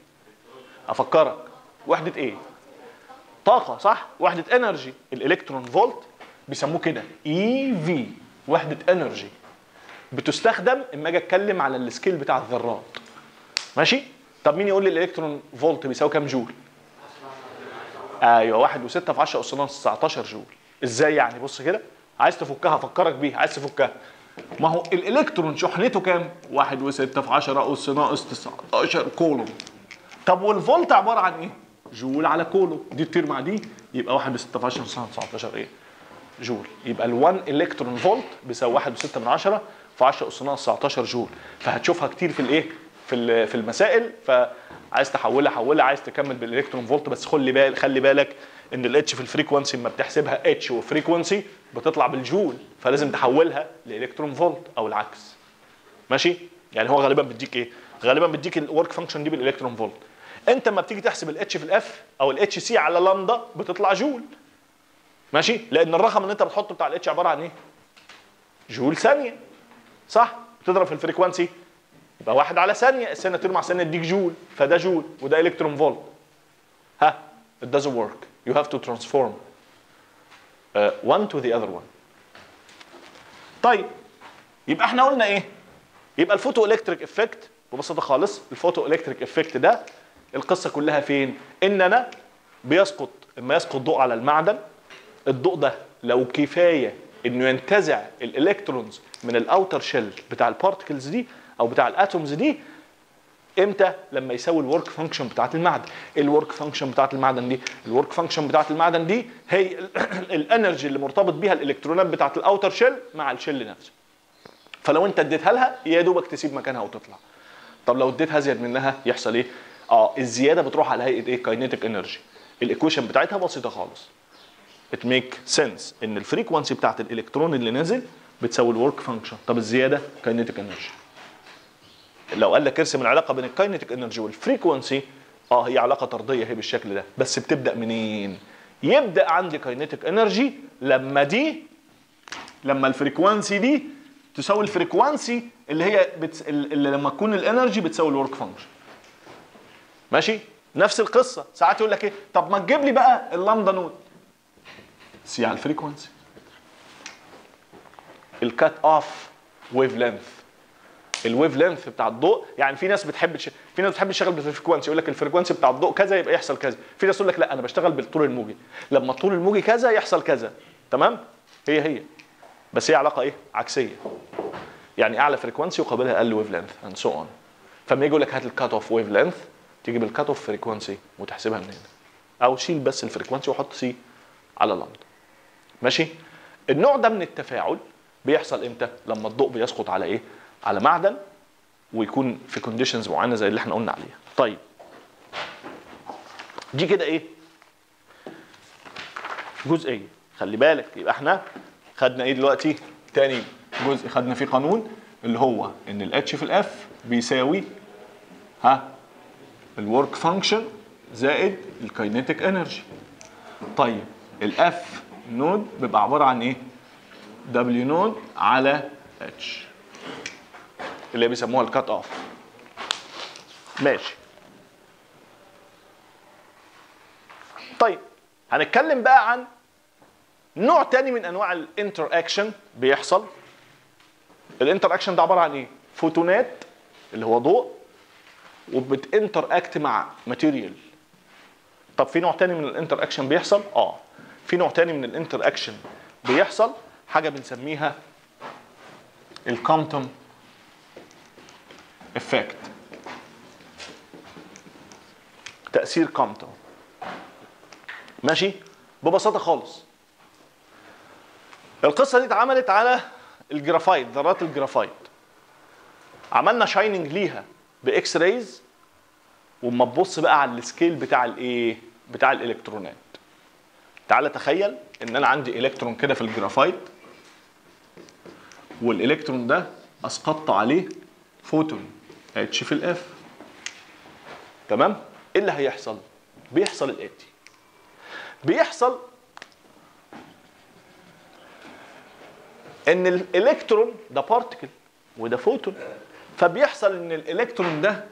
افكرك وحده ايه طاقه صح وحده انرجي الالكترون فولت بيسموه كده اي في وحده انرجي بتستخدم اما اجي اتكلم على السكيل بتاع الذرات ماشي طب مين يقول لي الالكترون فولت بيساوي كام جول ايوه 1 و6 في 10 اس ناقص 19 جول ازاي يعني بص كده عايز تفكها افكرك بيها عايز تفكها ما هو الالكترون شحنته كام 1 و6 في 10 اس ناقص 19 كولوم طب والفولت عباره عن ايه جول على كولوم دي تطير مع دي يبقى 1 و6 في 10 اس ناقص 19 ايه جول يبقى ال1 الكترون فولت بيساوي 1.6 من 10 في 10 اس ناقص 19 جول فهتشوفها كتير في الايه في ال- في المسائل فعايز تحولها حولها عايز تكمل بالالكترون فولت بس خلي بالك خلي بالك ان الاتش في الفريكونسي لما بتحسبها اتش وفريكونسي بتطلع بالجول فلازم تحولها لالكترون فولت او العكس ماشي يعني هو غالبا بيديك ايه غالبا بيديك الورك فانكشن دي بالالكترون فولت انت لما بتيجي تحسب الاتش في الاف او الاتش سي على لامدا بتطلع جول ماشي لان الرقم اللي انت بتحطه بتاع الاتش عباره عن ايه جول ثانيه صح بتضرب في الفريكوانسي يبقى واحد على ثانيه الثانيه تطير مع ثانيه تديك جول فده جول وده الكترون فولت ها it doesn't work you have to transform uh, one to the other one طيب يبقى احنا قلنا ايه يبقى الفوتو الكتريك افكت ببساطه خالص الفوتو الكتريك افكت ده القصه كلها فين ان انا بيسقط اما يسقط ضوء على المعدن الضوء ده لو كفايه انه ينتزع الالكترونز من الاوتر شيل بتاع البارتكلز دي او بتاع الاتومز دي امتى لما يساوي الورك فانكشن بتاعت المعدن الورك فانكشن بتاعت المعدن دي الورك فانكشن بتاعت المعدن دي هي الانرجي اللي مرتبط بيها الالكترونات بتاعت الاوتر شيل مع الشيل نفسه فلو انت اديتها لها يا دوبك تسيب مكانها وتطلع طب لو اديتها ازيد منها يحصل ايه اه الزياده بتروح على هيئه ايه كاينيتيك انرجي الايكويشن بتاعتها بسيطه خالص it make sense ان الفريكوانسي بتاعت الالكترون اللي نازل بتساوي الورك فانكشن طب الزياده كاينيتيك انرجي لو قال لك ارسم العلاقه بين الكاينيتيك انرجي والفريكوانسي اه هي علاقه طرديه هي بالشكل ده بس بتبدا منين يبدا عندي كاينيتيك انرجي لما دي لما الفريكوانسي دي تساوي الفريكوانسي اللي هي بتس... اللي لما تكون الانرجي بتساوي الورك فانكشن ماشي نفس القصه ساعات يقول لك ايه طب ما تجيب لي بقى اللامدا نود سي على الفريكوانسي الكات اوف ويف لينث الويف لينث بتاع الضوء يعني في ناس بتحب تش... في ناس بتحب تشتغل بالفريكوانسي يقول لك الفريكوانسي بتاع الضوء كذا يبقى يحصل كذا في ناس يقول لك لا انا بشتغل بالطول الموجي لما الطول الموجي كذا يحصل كذا تمام هي هي بس هي علاقه ايه عكسيه يعني اعلى فريكوانسي يقابلها اقل ويف لينث اند سو اون فما يجي يقول لك هات الكات اوف ويف لينث تجيب الكات اوف فريكوانسي وتحسبها من هنا او شيل بس الفريكوانسي وحط سي على لامدا ماشي النوع ده من التفاعل بيحصل امتى لما الضوء بيسقط على ايه على معدن ويكون في كونديشنز معينه زي اللي احنا قلنا عليها طيب دي كده ايه جزئيه خلي بالك يبقى احنا خدنا ايه دلوقتي تاني جزء خدنا فيه قانون اللي هو ان الاتش في الاف بيساوي ها الورك فانكشن زائد الكاينيتيك انرجي طيب الاف نود بيبقى عباره عن ايه دبليو نود على اتش اللي بيسموها الكات اوف ماشي طيب هنتكلم بقى عن نوع تاني من انواع الانتر اكشن بيحصل الانتر اكشن ده عباره عن ايه فوتونات اللي هو ضوء وبتنتر اكت مع ماتيريال طب في نوع تاني من الانتر اكشن بيحصل اه في نوع تاني من الانتر اكشن بيحصل حاجه بنسميها الكومتون افكت تاثير كومتون ماشي ببساطه خالص القصه دي اتعملت على الجرافايت ذرات الجرافايت عملنا شايننج ليها باكس رايز وما تبص بقى على السكيل بتاع الايه بتاع الالكترونات تعالى تخيل ان انا عندي الكترون كده في الجرافايت والالكترون ده اسقطت عليه فوتون اتش في الاف تمام ايه اللي هيحصل بيحصل الاتي بيحصل ان الالكترون ده بارتكل وده فوتون فبيحصل ان الالكترون ده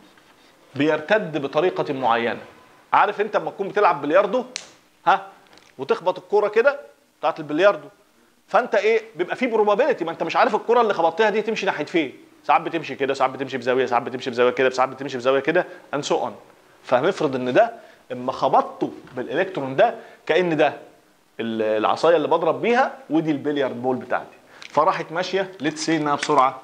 بيرتد بطريقه معينه عارف انت لما تكون بتلعب بلياردو ها وتخبط الكوره كده بتاعت البلياردو فانت ايه بيبقى في بروبابيلتي ما انت مش عارف الكره اللي خبطتها دي تمشي ناحيه فين ساعات بتمشي كده ساعات بتمشي بزاويه ساعات بتمشي بزاويه كده ساعات بتمشي بزاويه كده اند سو اون فهنفرض ان ده اما خبطته بالالكترون ده كان ده ال- العصايه اللي بضرب بيها ودي البليارد بول بتاعتي فراحت ماشيه ليتس سي انها بسرعه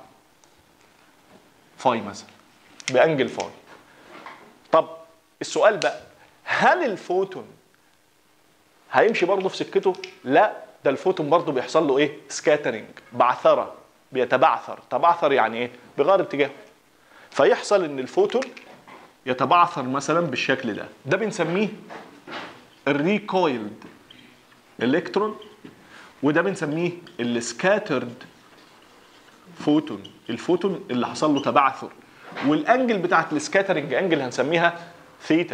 فاي مثلا بانجل فاي طب السؤال بقى هل الفوتون هيمشي برضه في سكته؟ لا ده الفوتون برضه بيحصل له ايه؟ سكاترينج بعثره بيتبعثر تبعثر يعني ايه؟ بيغير اتجاهه فيحصل ان الفوتون يتبعثر مثلا بالشكل ده ده بنسميه الريكويلد الكترون وده بنسميه السكاترد فوتون الفوتون اللي حصل له تبعثر والانجل بتاعت السكاترنج انجل هنسميها ثيتا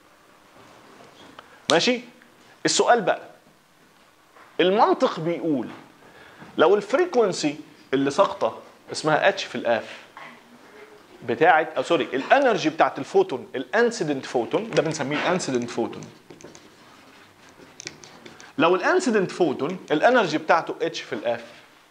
ماشي السؤال بقى المنطق بيقول لو الفريكونسي اللي ساقطه اسمها اتش في الاف بتاعت او سوري الانرجي بتاعت الفوتون الانسيدنت فوتون ده بنسميه الانسيدنت فوتون لو الانسيدنت فوتون الانرجي بتاعته اتش في الاف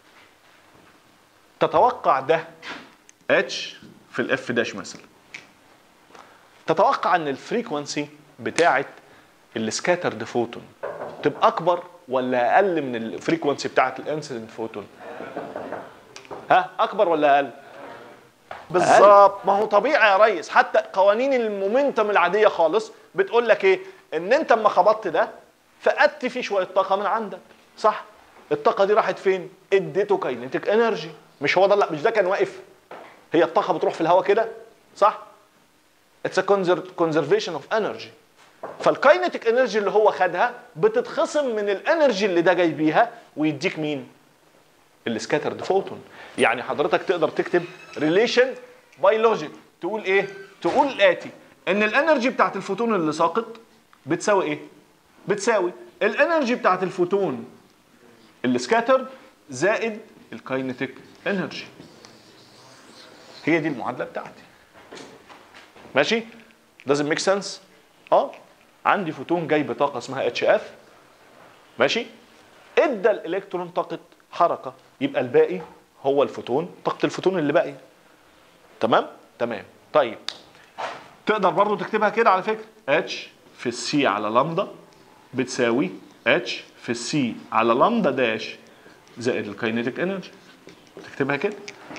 تتوقع ده اتش في الاف داش مثلا تتوقع ان الفريكونسي بتاعت السكاترد فوتون تبقى اكبر ولا اقل من الفريكونسي بتاعت الانسيدنت فوتون ها اكبر ولا اقل بالظبط ما هو طبيعي يا ريس حتى قوانين المومنتم العاديه خالص بتقول لك ايه ان انت اما خبطت ده فقدت فيه شويه طاقه من عندك صح الطاقه دي راحت فين اديته كاينيتيك انرجي مش هو ده لا مش ده كان واقف هي الطاقه بتروح في الهواء كده صح اتس ا كونزرفيشن اوف انرجي فالكاينيتيك انرجي اللي هو خدها بتتخصم من الانرجي اللي ده جاي بيها ويديك مين السكاترد فوتون يعني حضرتك تقدر تكتب ريليشن باي لوجيك تقول ايه تقول الاتي ان الانرجي بتاعت الفوتون اللي ساقط بتساوي ايه بتساوي الانرجي بتاعت الفوتون اللي سكاترد زائد الكاينيتيك انرجي هي دي المعادله بتاعتي ماشي doesn't make sense اه عندي فوتون جاي بطاقه اسمها اتش اف ماشي ادى الالكترون طاقه حركه يبقى الباقي هو الفوتون طاقه الفوتون اللي باقيه تمام تمام طيب تقدر برضو تكتبها كده على فكره اتش في السي على لامدا بتساوي اتش في السي على لامدا داش زائد الكاينيتيك انرجي تكتبها كده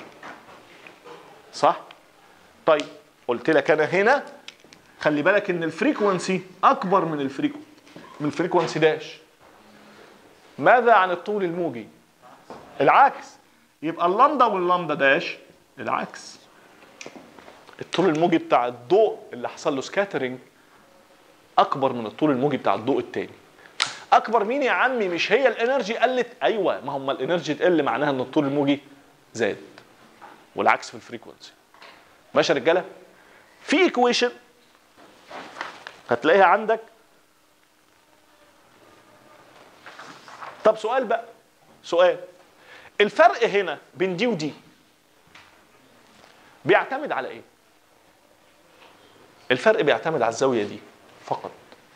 صح طيب قلت لك انا هنا خلي بالك ان الفريكونسي اكبر من الفريكو من الفريكونسي داش ماذا عن الطول الموجي العكس يبقى اللامدا واللامدا داش العكس الطول الموجي بتاع الضوء اللي حصل له سكاترنج اكبر من الطول الموجي بتاع الضوء التاني اكبر مين يا عمي مش هي الانرجي قلت ايوه ما هم الانرجي تقل معناها ان الطول الموجي زاد والعكس في الفريكونسي ماشي يا رجاله في ايكويشن هتلاقيها عندك طب سؤال بقى سؤال الفرق هنا بين دي ودي بيعتمد على ايه الفرق بيعتمد على الزاويه دي فقط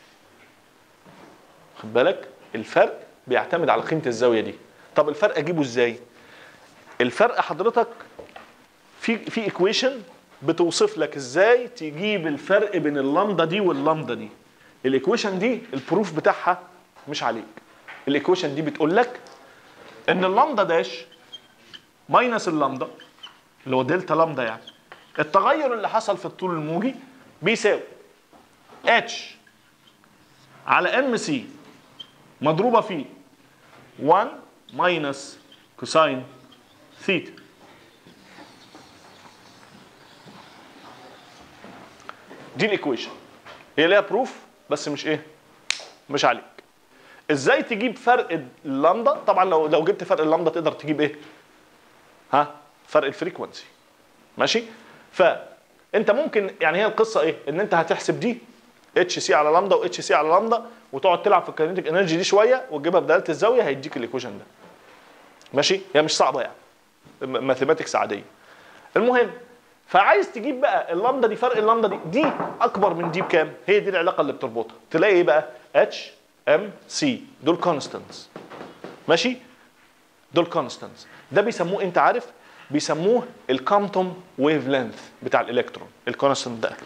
خد بالك الفرق بيعتمد على قيمه الزاويه دي طب الفرق اجيبه ازاي الفرق حضرتك في في ايكويشن بتوصف لك ازاي تجيب الفرق بين اللامدا دي واللامدا دي الايكويشن دي البروف بتاعها مش عليك الايكويشن دي بتقول لك ان اللامدا داش ماينس اللامدا اللي هو دلتا لامدا يعني التغير اللي حصل في الطول الموجي بيساوي اتش على ام سي مضروبه في 1 ماينس كوساين ثيتا دي الايكويشن هي ليها بروف بس مش ايه مش عليك ازاي تجيب فرق اللامدا طبعا لو لو جبت فرق اللامدا تقدر تجيب ايه ها فرق الفريكونسي ماشي فانت ممكن يعني هي القصه ايه ان انت هتحسب دي اتش سي على لامدا واتش سي على لامدا وتقعد تلعب في الكاينيتيك انرجي دي شويه وتجيبها بدلاله الزاويه هيديك الايكويشن ده ماشي هي مش صعبه يعني ماثيماتكس عاديه المهم فعايز تجيب بقى اللامدا دي فرق اللامدا دي دي اكبر من دي بكام هي دي العلاقه اللي بتربطها تلاقي ايه بقى اتش ام سي دول كونستانتس ماشي دول كونستانتس ده بيسموه انت عارف بيسموه الكامتوم ويف لينث بتاع الالكترون الكونستانت ده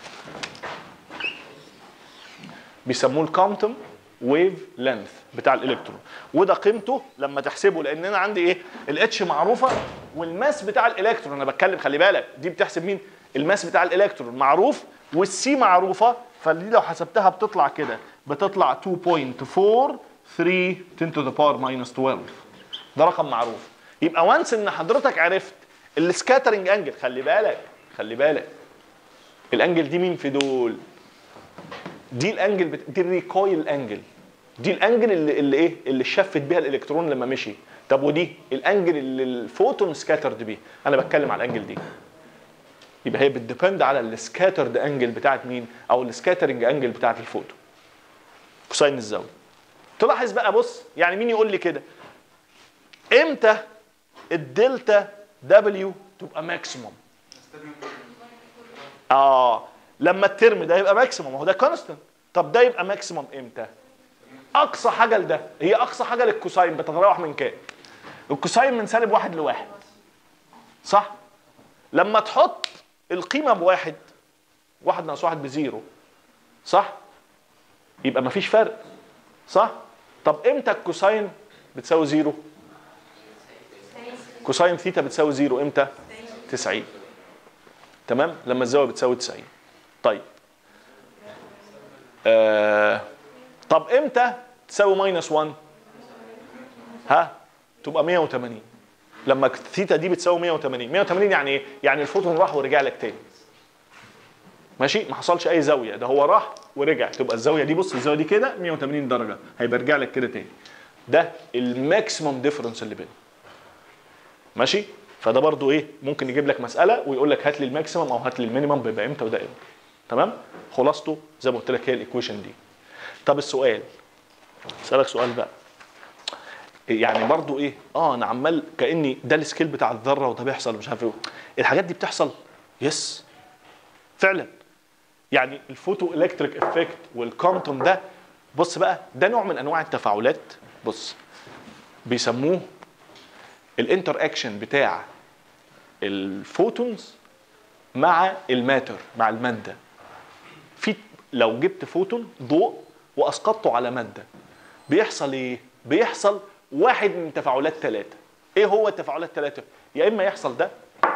بيسموه الكامتوم ويف لينث بتاع الالكترون وده قيمته لما تحسبه لان انا عندي ايه الاتش معروفه والماس بتاع الالكترون انا بتكلم خلي بالك دي بتحسب مين الماس بتاع الالكترون معروف والسي معروفه فدي لو حسبتها بتطلع كده بتطلع 2.43 10 to the power minus 12 ده رقم معروف يبقى وانس ان حضرتك عرفت السكاترنج انجل خلي بالك خلي بالك الانجل دي مين في دول دي الانجل بت... دي الريكويل انجل دي الانجل اللي, اللي ايه اللي شفت بيها الالكترون لما مشي طب ودي الانجل اللي الفوتون سكاترد بيه انا بتكلم على الانجل دي يبقى هي بتديبند على السكاترد انجل بتاعت مين او السكاترنج انجل بتاعت الفوتون كوساين الزاويه تلاحظ بقى بص يعني مين يقول لي كده امتى الدلتا دبليو تبقى ماكسيموم اه لما الترم ده يبقى ماكسيموم هو ده كونستنت طب ده يبقى ماكسيموم امتى اقصى حاجه لده هي اقصى حاجه للكوساين بتتراوح من كام الكوساين من سالب واحد لواحد صح لما تحط القيمه بواحد واحد ناقص واحد بزيرو صح يبقى مفيش فرق صح طب امتى الكوساين بتساوي زيرو كوساين ثيتا بتساوي زيرو امتى 90 تمام لما الزاويه بتساوي 90 طيب آه طب امتى تساوي ماينس 1 ها تبقى 180 لما الثيتا دي بتساوي 180 180 يعني ايه يعني الفوتون راح ورجع لك تاني ماشي ما حصلش اي زاويه ده هو راح ورجع تبقى الزاويه دي بص الزاويه دي كده 180 درجه هيبقى يرجع لك كده تاني ده الماكسيموم ديفرنس اللي بينهم ماشي فده برضو ايه ممكن يجيب لك مساله ويقول لك هات لي الماكسيمم او هات لي المينيمم بيبقى امتى وده امتى تمام خلاصته زي ما قلت لك هي الايكويشن دي طب السؤال اسالك سؤال بقى يعني برضو ايه اه انا عمال كاني ده السكيل بتاع الذره وده بيحصل مش عارف ايه الحاجات دي بتحصل يس فعلا يعني الفوتو الكتريك افكت والكوانتم ده بص بقى ده نوع من انواع التفاعلات بص بيسموه الانتر اكشن بتاع الفوتونز مع الماتر مع الماده في لو جبت فوتون ضوء واسقطته على ماده بيحصل ايه بيحصل واحد من تفاعلات ثلاثه ايه هو التفاعلات ثلاثه يا اما يحصل ده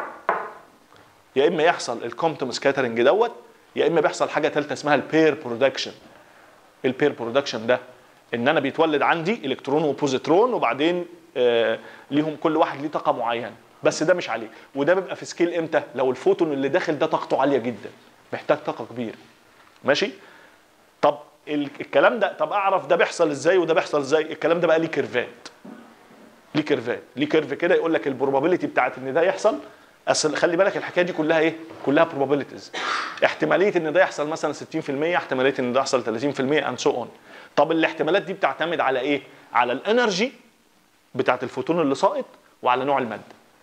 يا اما يحصل الكومتوم سكاترنج دوت يا اما بيحصل حاجه ثالثه اسمها البير برودكشن البير برودكشن ده ان انا بيتولد عندي الكترون وبوزيترون وبعدين آه ليهم كل واحد ليه طاقه معينه بس ده مش عليه وده بيبقى في سكيل امتى لو الفوتون اللي داخل ده طاقته عاليه جدا محتاج طاقه كبيره ماشي طب الكلام ده طب اعرف ده بيحصل ازاي وده بيحصل ازاي الكلام ده بقى ليه كيرفات ليه كيرفات ليه كيرف كده يقول لك البروبابيلتي بتاعت ان ده يحصل اصل خلي بالك الحكايه دي كلها ايه كلها بروبابيلتيز احتماليه ان ده يحصل مثلا 60% احتماليه ان ده يحصل 30% اند سو اون طب الاحتمالات دي بتعتمد على ايه على الانرجي بتاعت الفوتون اللي ساقط وعلى نوع الماده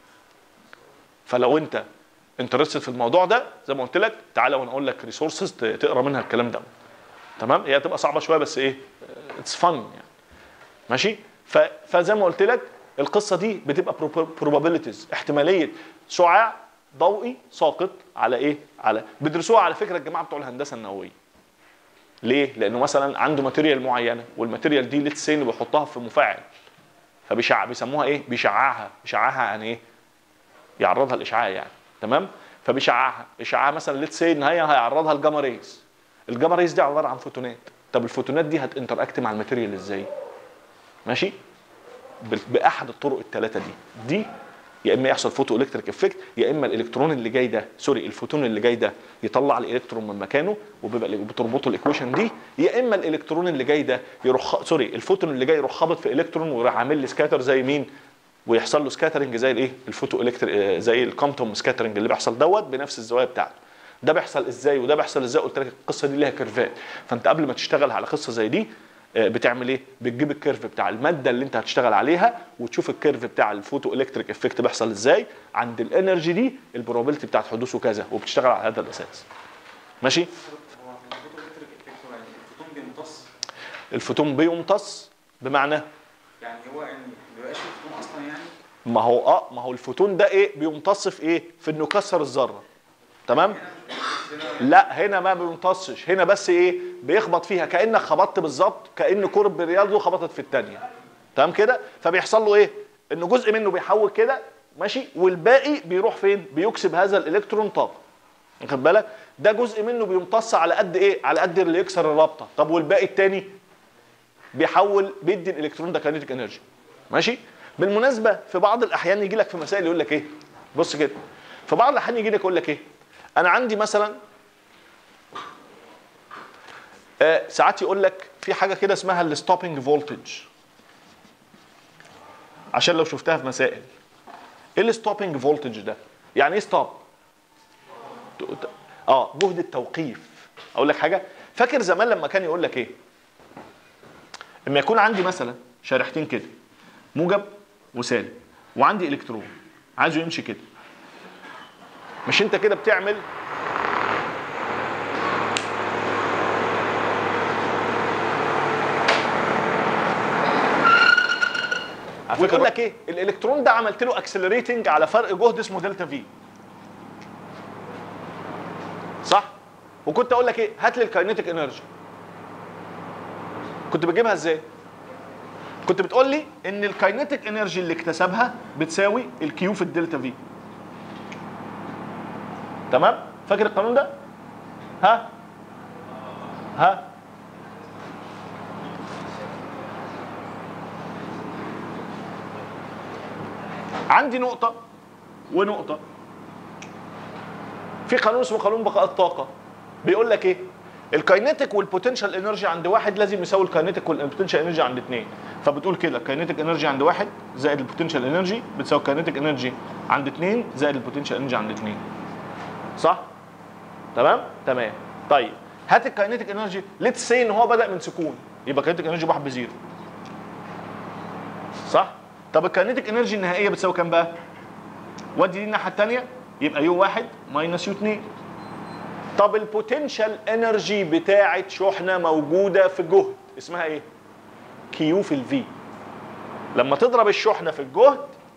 فلو انت انترستد في الموضوع ده زي ما قلت لك تعالى وانا اقول لك ريسورسز تقرا منها الكلام ده تمام هي هتبقى صعبه شويه بس ايه اتس فن يعني ماشي ف... فزي ما قلت لك القصه دي بتبقى probabilities احتماليه شعاع ضوئي ساقط على ايه على بيدرسوها على فكره الجماعه بتوع الهندسه النوويه ليه لانه مثلا عنده ماتيريال معينه والماتيريال دي ليتس سين بيحطها في مفاعل فبيشع بيسموها ايه بيشععها بيشععها يعني ايه يعرضها الاشعاع يعني تمام فبيشععها اشعاع مثلا ليتس سي ان هي هيعرضها لجاما ريز الجاما ريز دي عباره عن فوتونات طب الفوتونات دي هتنتراكت مع الماتيريال ازاي ماشي باحد الطرق الثلاثه دي دي يا اما يحصل فوتو الكتريك افكت يا اما الالكترون اللي جاي ده سوري الفوتون اللي جاي ده يطلع الالكترون من مكانه وبيبقى بتربطه الايكويشن دي يا اما الالكترون اللي جاي ده يروح سوري الفوتون اللي جاي يروح خابط في الكترون ويروح عامل لي سكاتر زي مين ويحصل له سكاترنج زي الايه الفوتو الكتريك زي الكومتوم سكاترنج اللي بيحصل دوت بنفس الزوايا بتاعته ده بيحصل ازاي وده بيحصل ازاي قلت لك القصه دي ليها كيرفات فانت قبل ما تشتغل على قصه زي دي بتعمل ايه بتجيب الكيرف بتاع الماده اللي انت هتشتغل عليها وتشوف الكيرف بتاع الفوتو الكتريك افكت بيحصل ازاي عند الانرجي دي البروبابيلتي بتاعت حدوثه كذا وبتشتغل على هذا الاساس ماشي الفوتون بيمتص بمعنى يعني هو ان ما بيبقاش في فوتون اصلا يعني ما هو اه ما هو الفوتون ده ايه بيمتص في ايه في انه يكسر الذره تمام لا هنا ما بيمتصش هنا بس ايه بيخبط فيها كانك خبطت بالظبط كان كره برياضو خبطت في الثانيه تمام كده فبيحصل له ايه انه جزء منه بيحول كده ماشي والباقي بيروح فين بيكسب هذا الالكترون طاقه واخد بالك ده جزء منه بيمتص على قد ايه على قد اللي يكسر الرابطه طب والباقي التاني بيحول بيدي الالكترون ده كاينيتيك انرجي ماشي بالمناسبه في بعض الاحيان يجي لك في مسائل يقول لك ايه بص كده في بعض الاحيان يجي لك يقول لك ايه انا عندي مثلا آه ساعات يقول لك في حاجه كده اسمها الستوبنج فولتج عشان لو شفتها في مسائل ايه الستوبنج فولتج ده يعني ايه ستوب اه جهد التوقيف اقول لك حاجه فاكر زمان لما كان يقول لك ايه لما يكون عندي مثلا شريحتين كده موجب وسالب وعندي الكترون عايزه يمشي كده مش انت كده بتعمل على فكره بقول لك ايه الالكترون ده عملت له اكسلريتنج على فرق جهد اسمه دلتا في صح وكنت اقول لك ايه هات لي الكاينيتيك انرجي كنت بجيبها ازاي كنت بتقول لي ان الكاينيتيك انرجي اللي اكتسبها بتساوي الكيو في الدلتا في تمام فاكر القانون ده ها ها عندي نقطة ونقطة في قانون اسمه قانون بقاء الطاقة بيقول لك ايه الكاينيتيك والبوتنشال انرجي عند واحد لازم يساوي الكاينيتيك والبوتنشال انرجي عند اثنين فبتقول كده الكاينيتيك انرجي عند واحد زائد البوتنشال انرجي بتساوي الكاينيتيك انرجي عند اثنين زائد البوتنشال انرجي عند اثنين صح تمام تمام طيب هات الكاينيتيك انرجي ليتس سي ان هو بدا من سكون يبقى الكاينيتيك انرجي بواحد بزيرو صح طب الكاينيتيك انرجي النهائيه بتساوي كام بقى ودي دي الناحيه الثانيه يبقى يو واحد ماينس يو 2 طب البوتنشال انرجي بتاعه شحنه موجوده في جهد اسمها ايه كيو في الفي لما تضرب الشحنه في الجهد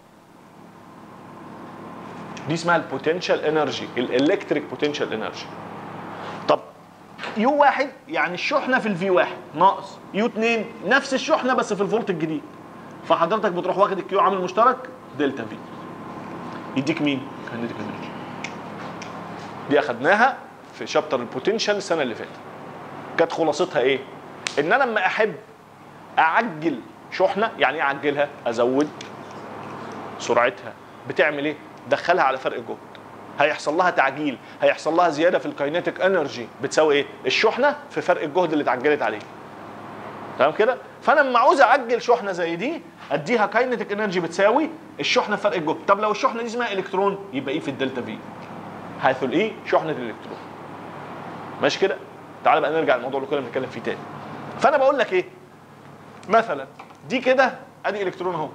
دي اسمها البوتنشال انرجي الالكتريك بوتنشال انرجي طب يو واحد يعني الشحنه في الفي واحد ناقص يو 2 نفس الشحنه بس في الفولت الجديد فحضرتك بتروح واخد الكيو عامل مشترك دلتا في يديك مين؟ كاينيتيك انرجي دي اخدناها في شابتر البوتنشال السنه اللي فاتت كانت خلاصتها ايه؟ ان انا لما احب اعجل شحنه يعني ايه اعجلها؟ ازود سرعتها بتعمل ايه؟ دخلها على فرق جهد هيحصل لها تعجيل هيحصل لها زياده في الكاينيتيك انرجي بتساوي ايه؟ الشحنه في فرق الجهد اللي اتعجلت عليه تمام كده؟ فانا لما عاوز اعجل شحنه زي دي اديها كاينيتيك انرجي بتساوي الشحنه في فرق الجهد طب لو الشحنه دي اسمها الكترون يبقى ايه في الدلتا في حيث الايه شحنه الالكترون ماشي كده تعال بقى نرجع للموضوع اللي كنا بنتكلم فيه تاني فانا بقول لك ايه مثلا دي كده ادي الكترون اهو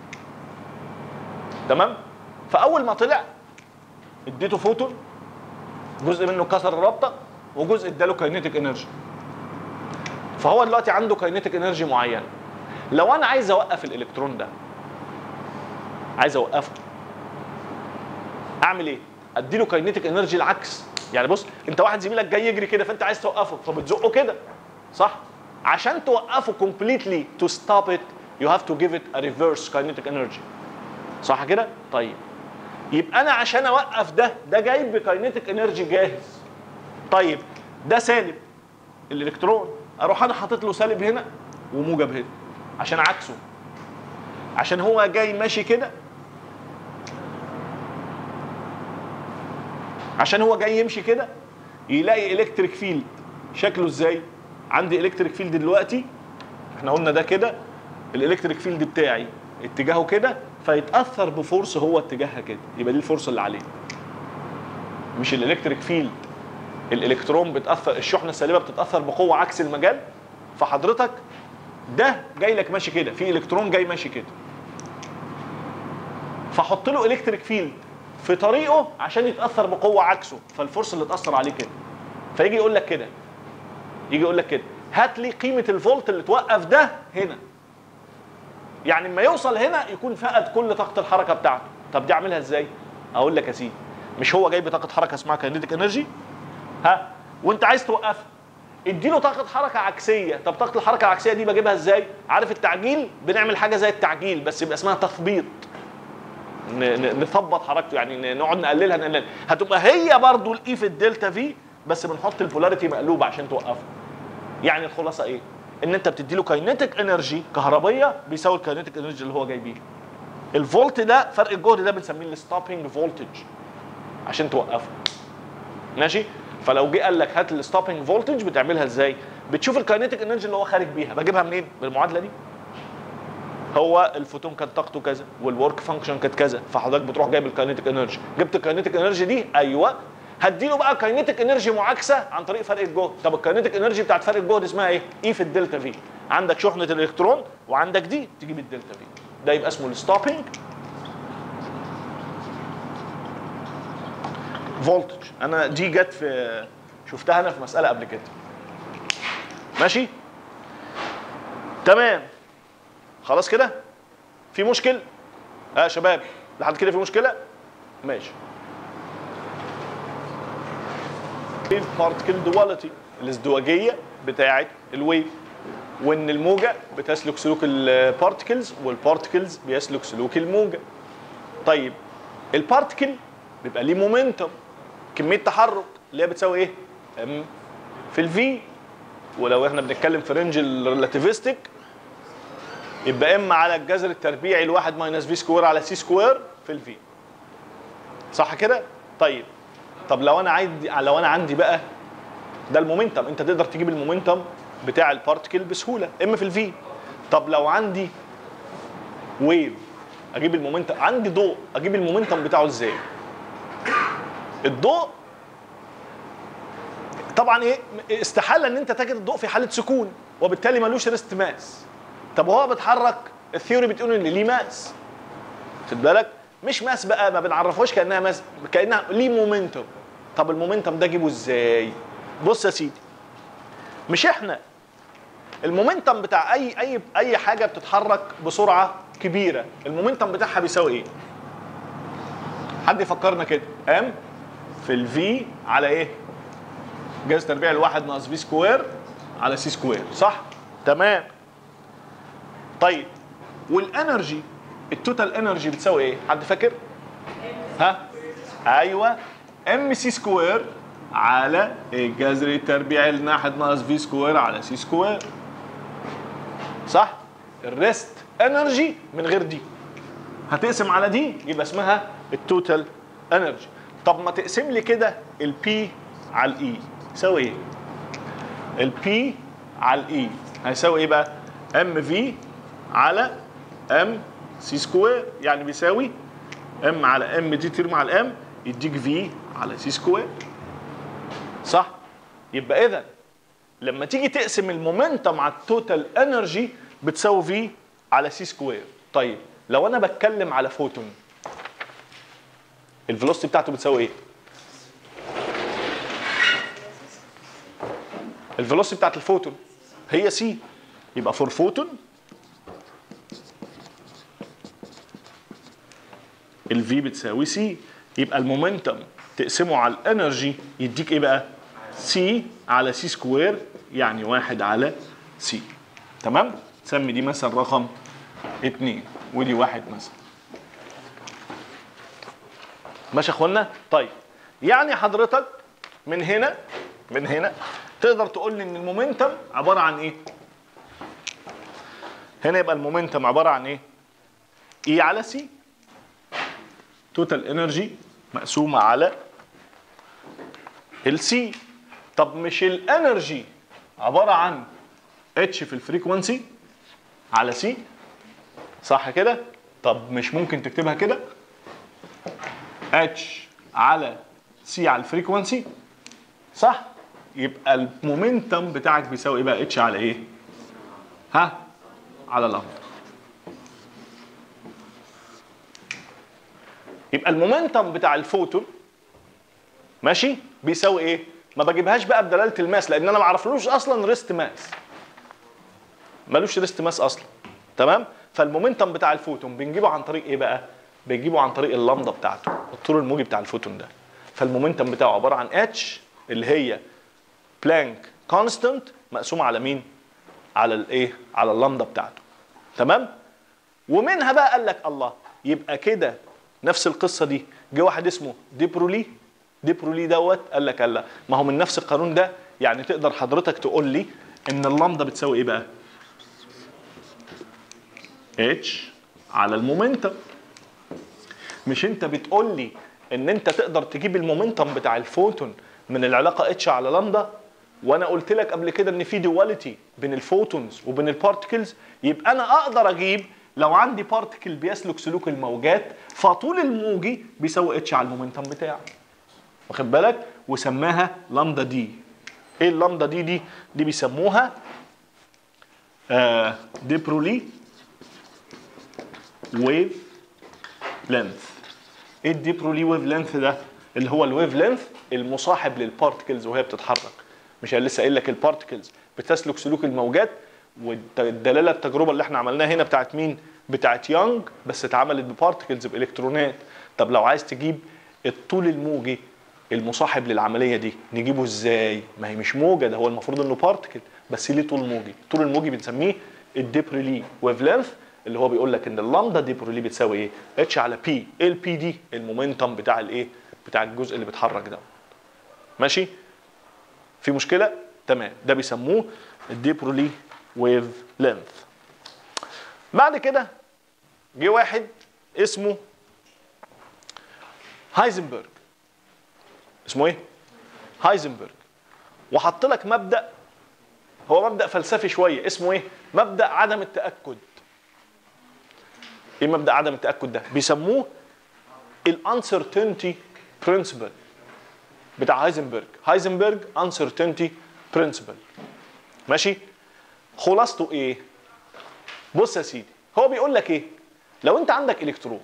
تمام فاول ما طلع اديته فوتون جزء منه كسر الرابطه وجزء اداله كاينيتيك انرجي فهو دلوقتي عنده كاينيتيك انرجي معينه لو انا عايز اوقف الالكترون ده عايز اوقفه اعمل ايه اديله كاينيتيك انرجي العكس يعني بص انت واحد زميلك جاي يجري كده فانت عايز توقفه فبتزقه كده صح عشان توقفه completely to stop it you have to give it a reverse kinetic energy صح كده طيب يبقى انا عشان اوقف ده ده جايب بكاينيتيك انرجي جاهز طيب ده سالب الالكترون اروح انا حاطط له سالب هنا وموجب هنا عشان عكسه عشان هو جاي ماشي كده عشان هو جاي يمشي كده يلاقي الكتريك فيلد شكله ازاي عندي الكتريك فيلد دلوقتي احنا قلنا ده كده الالكتريك فيلد بتاعي اتجاهه كده فيتاثر بفورس هو اتجاهها كده يبقى دي الفورس اللي عليه مش الالكتريك فيلد الالكترون بتاثر الشحنه السالبه بتتاثر بقوه عكس المجال فحضرتك ده جاي لك ماشي كده في الكترون جاي ماشي كده فحط له الكتريك فيلد في طريقه عشان يتاثر بقوه عكسه فالفورس اللي اتاثر عليه كده فيجي يقول لك كده يجي يقول لك كده هات لي قيمه الفولت اللي توقف ده هنا يعني لما يوصل هنا يكون فقد كل طاقه الحركه بتاعته طب دي اعملها ازاي اقول لك يا سيدي مش هو جايب طاقه حركه اسمها كاينيتيك انرجي ها وانت عايز توقفها اديله طاقه حركه عكسيه طب طاقه الحركه العكسيه دي بجيبها ازاي عارف التعجيل بنعمل حاجه زي التعجيل بس يبقى اسمها تثبيط ن- ن- نثبط حركته يعني ن- نقعد نقللها نقللها هتبقى هي برضو الاي في الدلتا في بس بنحط البولاريتي مقلوبه عشان توقفه يعني الخلاصه ايه ان انت بتدي له كاينيتيك انرجي كهربيه بيساوي الكاينيتيك انرجي اللي هو جايبيه الفولت ده فرق الجهد ده بنسميه الستوبنج فولتج عشان توقفه ماشي فلو جه قال لك هات الستوبنج فولتج بتعملها ازاي بتشوف الكاينيتيك انرجي اللي هو خارج بيها بجيبها منين بالمعادله دي هو الفوتون كان طاقته كذا والورك فانكشن كانت كذا فحضرتك بتروح جايب الكاينيتيك انرجي جبت الكاينيتيك انرجي دي ايوه هديله بقى كاينيتيك انرجي معاكسه عن طريق فرق الجهد طب الكاينيتيك انرجي بتاعت فرق الجهد اسمها ايه اي في الدلتا في عندك شحنه الالكترون وعندك دي تجيب الدلتا في ده يبقى اسمه الستوبنج فولتج انا دي جت في شفتها انا في مساله قبل كده ماشي تمام خلاص كده في مشكل اه يا شباب لحد كده في مشكله ماشي البارتكل دواليتي الازدواجيه بتاعه الويف وان الموجه بتسلك سلوك البارتكلز والبارتكلز بيسلك سلوك الموجه طيب البارتكل بيبقى ليه مومنتم كميه تحرك اللي هي بتساوي ايه ام في الفي ولو احنا بنتكلم في رينج الريلاتيفيستيك يبقى ام على الجذر التربيعي الواحد ماينس في سكوير على سي سكوير في الفي صح كده طيب طب لو انا عايز لو انا عندي بقى ده المومنتم انت تقدر تجيب المومنتم بتاع البارتكل بسهوله ام في الفي طب لو عندي ويف اجيب المومنتم عندي ضوء اجيب المومنتم بتاعه ازاي الضوء طبعا ايه استحاله ان انت تجد الضوء في حاله سكون وبالتالي ملوش ريست ماس طب وهو بيتحرك الثيوري بتقول ان ليه ماس خد بالك مش ماس بقى ما بنعرفوش كانها ماس كانها ليه مومنتوم طب المومنتوم ده اجيبه ازاي بص يا سيدي مش احنا المومنتم بتاع اي اي اي حاجه بتتحرك بسرعه كبيره المومنتم بتاعها بيساوي ايه حد يفكرنا كده ام في الفي على ايه جذر تربيع الواحد ناقص في سكوير على سي سكوير صح تمام طيب والانرجي التوتال انرجي بتساوي ايه حد فاكر ها ايوه ام سي سكوير على الجذر التربيعي الواحد ناقص في سكوير على سي سكوير صح الريست انرجي من غير دي هتقسم على دي يبقى اسمها التوتال انرجي طب ما تقسم لي كده البي على الاي يساوي ايه البي على الاي هيساوي ايه بقى ام في على ام سي سكوير يعني بيساوي ام على ام دي تير مع الام يديك في على سي سكوير صح يبقى اذا لما تيجي تقسم المومنتم على التوتال انرجي بتساوي في على سي سكوير طيب لو انا بتكلم على فوتون الفيلوسيتي بتاعته بتساوي ايه الفيلوسيتي بتاعت الفوتون هي سي يبقى فور فوتون الفي بتساوي سي يبقى المومنتم تقسمه على الانرجي يديك ايه بقى سي على سي سكوير يعني واحد على سي تمام تسمي دي مثلا رقم اتنين ودي واحد مثلا ماشي يا اخوانا طيب يعني حضرتك من هنا من هنا تقدر تقول لي ان المومنتم عباره عن ايه هنا يبقى المومنتم عباره عن ايه اي على سي توتال انرجي مقسومه على السي طب مش الانرجي عباره عن اتش في الفريكونسي على سي صح كده طب مش ممكن تكتبها كده اتش على سي على الفريكونسي صح يبقى المومنتم بتاعك بيساوي ايه بقى اتش على ايه ها على الامر يبقى المومنتم بتاع الفوتون ماشي بيساوي ايه ما بجيبهاش بقى بدلاله الماس لان انا ما اعرفلوش اصلا ريست ماس ملوش ريست ماس اصلا تمام فالمومنتم بتاع الفوتون بنجيبه عن طريق ايه بقى بنجيبه عن طريق اللامدا بتاعته الطول الموجي بتاع الفوتون ده فالمومنتم بتاعه عباره عن اتش اللي هي بلانك كونستانت مقسومه على مين على الايه على اللامدا بتاعته تمام ومنها بقى قال لك الله يبقى كده نفس القصه دي جه واحد اسمه ديبرولي ديبرولي دوت قال لك قال لا ما هو من نفس القانون ده يعني تقدر حضرتك تقول لي ان اللامدا بتساوي ايه بقى اتش على المومنتم مش انت بتقول لي ان انت تقدر تجيب المومنتم بتاع الفوتون من العلاقه اتش على لامدا وانا قلت لك قبل كده ان في دواليتي بين الفوتونز وبين البارتكلز يبقى انا اقدر اجيب لو عندي بارتكل بيسلك سلوك الموجات فطول الموجي بيساوي اتش على المومنتم بتاعه واخد بالك وسماها لامدا دي ايه اللامدا دي دي دي بيسموها آه ديبرولي ويف لينث ايه الديبرولي ويف لينث ده اللي هو الويف لينث المصاحب للبارتكلز وهي بتتحرك مش انا لسه قايل لك البارتكلز بتسلك سلوك الموجات والدلاله التجربه اللي احنا عملناها هنا بتاعت مين بتاعت يانج بس اتعملت ببارتكلز بالكترونات طب لو عايز تجيب الطول الموجي المصاحب للعمليه دي نجيبه ازاي ما هي مش موجه ده هو المفروض انه بارتكل بس ليه طول موجي الطول الموجي بنسميه الديبريلي ويف لينث اللي هو بيقول لك ان اللامدا ديبريلي بتساوي ايه اتش على بي ايه البي دي المومنتم بتاع الايه بتاع الجزء اللي بيتحرك ده ماشي في مشكله تمام ده بيسموه الديبرولي ويف لينث بعد كده جه واحد اسمه هايزنبرج اسمه ايه هايزنبرج وحط لك مبدا هو مبدا فلسفي شويه اسمه ايه مبدا عدم التاكد ايه مبدا عدم التاكد ده بيسموه الانسرتينتي برنسبل بتاع هايزنبرج هايزنبرج انسرتينتي برنسبل ماشي خلاصته ايه بص يا سيدي هو بيقول لك ايه لو انت عندك الكترون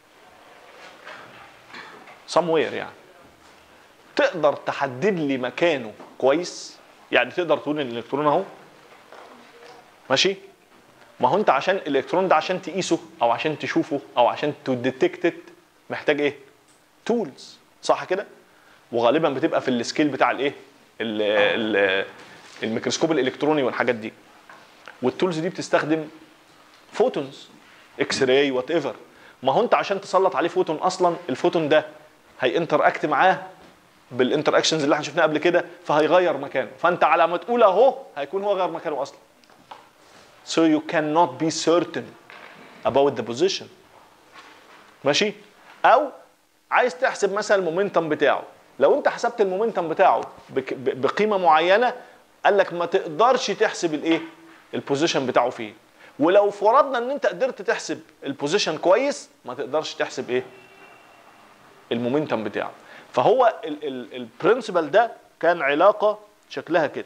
somewhere يعني تقدر تحدد لي مكانه كويس يعني تقدر تقول ان الالكترون اهو ماشي ما هو انت عشان الالكترون ده عشان تقيسه او عشان تشوفه او عشان تديتكت محتاج ايه تولز صح كده وغالبا بتبقى في السكيل بتاع الايه ال- ال- الميكروسكوب الالكتروني والحاجات دي والتولز دي بتستخدم فوتونز اكس راي وات ايفر ما هو انت عشان تسلط عليه فوتون اصلا الفوتون ده هينتر اكت معاه بالانتر اكشنز اللي احنا شفناها قبل كده فهيغير مكانه فانت على ما تقول اهو هيكون هو غير مكانه اصلا so you cannot be certain about the position ماشي او عايز تحسب مثلا المومنتم بتاعه لو انت حسبت المومنتم بتاعه بك- ب- بقيمه معينه قال لك ما تقدرش تحسب الايه البوزيشن بتاعه فين ولو فرضنا ان انت قدرت تحسب البوزيشن كويس ما تقدرش تحسب ايه المومنتم بتاعه فهو البرنسبل ده كان علاقه شكلها كده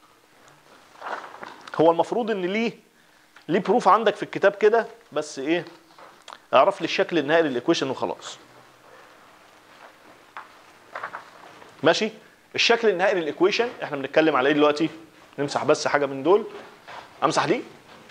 هو المفروض ان ليه ليه بروف عندك في الكتاب كده بس ايه اعرف لي الشكل النهائي للايكويشن وخلاص ماشي الشكل النهائي للايكويشن احنا بنتكلم على ايه دلوقتي نمسح بس حاجه من دول امسح دي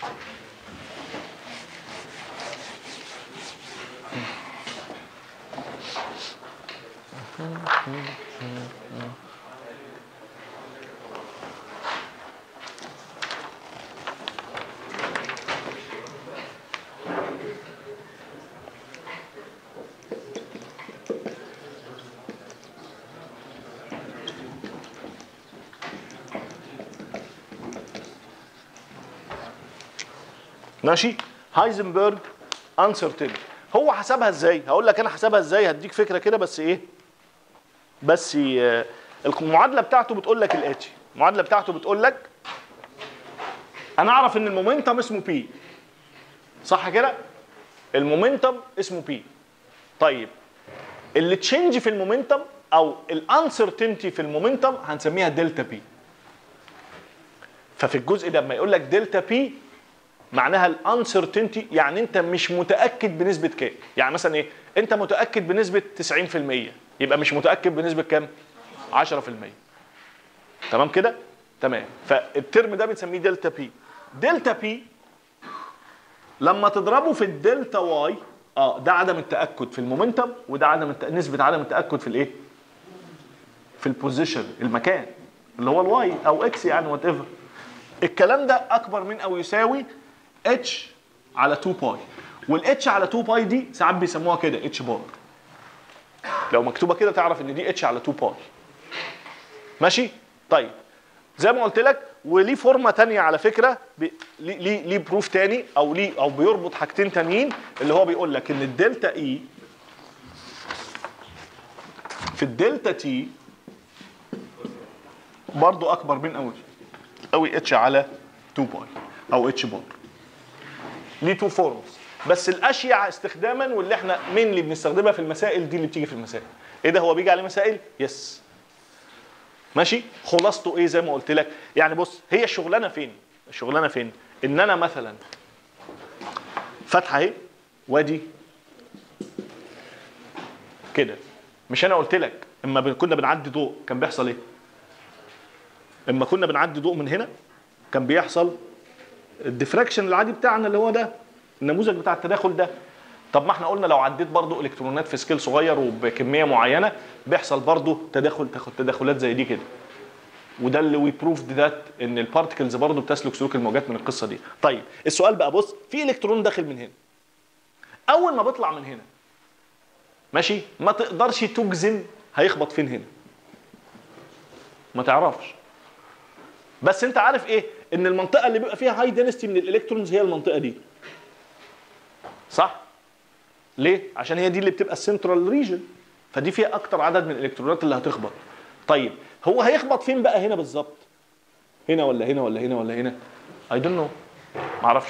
ماشي هايزنبرج انسرتينتي هو حسبها ازاي هقول لك انا حسبها ازاي هديك فكره كده بس ايه بس آه، المعادله بتاعته بتقول لك الاتي المعادله بتاعته بتقول لك انا اعرف ان المومنتم اسمه بي صح كده المومنتم اسمه بي طيب اللي تشينج في المومنتم او الانسرتينتي في المومنتم هنسميها دلتا بي ففي الجزء ده لما يقول لك دلتا بي معناها الانسرتينتي يعني انت مش متاكد بنسبه كام يعني مثلا ايه انت متاكد بنسبه 90% يبقى مش متاكد بنسبه كام 10% تمام كده تمام فالترم ده بنسميه دلتا بي دلتا بي لما تضربه في الدلتا واي اه ده عدم التاكد في المومنتم وده عدم الت... نسبه عدم التاكد في الايه في البوزيشن المكان اللي هو الواي او اكس يعني وات ايفر الكلام ده اكبر من او يساوي اتش على 2 باي والاتش على 2 باي دي ساعات بيسموها كده اتش بار لو مكتوبه كده تعرف ان دي اتش على 2 باي ماشي طيب زي ما قلت لك وليه فورمه تانية على فكره بي- ليه ليه ليه بروف تاني او ليه او بيربط حاجتين تانيين اللي هو بيقول لك ان الدلتا اي في الدلتا تي برضو اكبر من او او اتش على 2 باي او اتش بار ليه تو فورمز بس الاشيع استخداما واللي احنا مين اللي بنستخدمها في المسائل دي اللي بتيجي في المسائل ايه ده هو بيجي عليه مسائل يس ماشي خلاصته ايه زي ما قلت لك يعني بص هي الشغلانه فين الشغلانه فين ان انا مثلا فتحه اهي وادي كده مش انا قلت لك اما بن- كنا بنعدي ضوء كان بيحصل ايه اما كنا بنعدي ضوء من هنا كان بيحصل الديفراكشن العادي بتاعنا اللي هو ده النموذج بتاع التداخل ده طب ما احنا قلنا لو عديت برضو الكترونات في سكيل صغير وبكميه معينه بيحصل برضو تداخل تاخد تداخلات زي دي كده وده اللي وي بروفد ذات ان البارتكلز برضو بتسلك سلوك الموجات من القصه دي طيب السؤال بقى بص في الكترون داخل من هنا اول ما بيطلع من هنا ماشي ما تقدرش تجزم هيخبط فين هنا ما تعرفش بس انت عارف ايه ان المنطقه اللي بيبقى فيها هاي دينستي من الالكترونز هي المنطقه دي صح ليه عشان هي دي اللي بتبقى السنترال ريجن فدي فيها اكتر عدد من الالكترونات اللي هتخبط طيب هو هيخبط فين بقى هنا بالظبط هنا ولا هنا ولا هنا ولا هنا اي دونت نو معرفش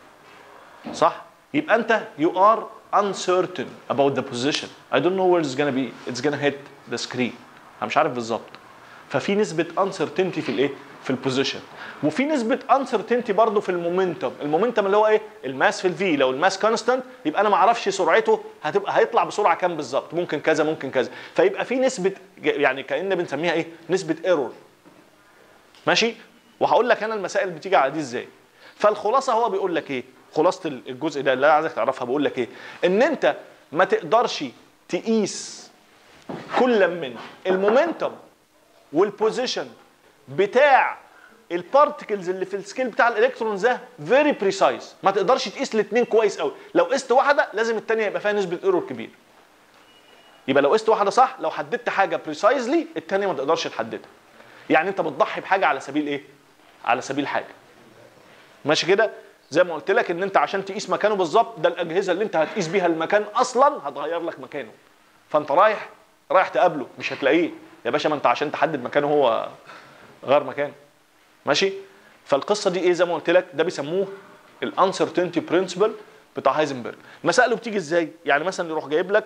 صح يبقى انت you are uncertain about the position I don't know where it's gonna be it's gonna hit the screen انا مش عارف بالظبط ففي نسبة uncertainty في الايه في البوزيشن وفي نسبة uncertainty برضه في المومنتم المومنتم اللي هو ايه الماس في الفي لو الماس كونستانت يبقى انا ما اعرفش سرعته هتبقى هيطلع بسرعة كام بالظبط ممكن كذا ممكن كذا فيبقى في نسبة يعني كأن بنسميها ايه نسبة ايرور ماشي وهقول لك انا المسائل بتيجي على دي ازاي فالخلاصه هو بيقول لك ايه خلاصه الجزء ده اللي انا عايزك تعرفها بيقول لك ايه ان انت ما تقدرش تقيس كل من المومنتم والبوزيشن بتاع البارتكلز اللي في السكيل بتاع الالكترونز ده فيري بريسايز ما تقدرش تقيس الاثنين كويس قوي لو قست واحده لازم الثانيه يبقى فيها نسبه ايرور كبير يبقى لو قست واحده صح لو حددت حاجه بريسايزلي الثانيه ما تقدرش تحددها يعني انت بتضحي بحاجه على سبيل ايه على سبيل حاجه ماشي كده زي ما قلت لك ان انت عشان تقيس مكانه بالظبط ده الاجهزه اللي انت هتقيس بيها المكان اصلا هتغير لك مكانه فانت رايح رايح تقابله مش هتلاقيه يا باشا ما انت عشان تحدد مكانه هو غير مكانه ماشي فالقصه دي ايه زي ما قلت لك ده بيسموه الانسرتينتي برنسبل بتاع هايزنبرج مسائله بتيجي ازاي يعني مثلا يروح جايب لك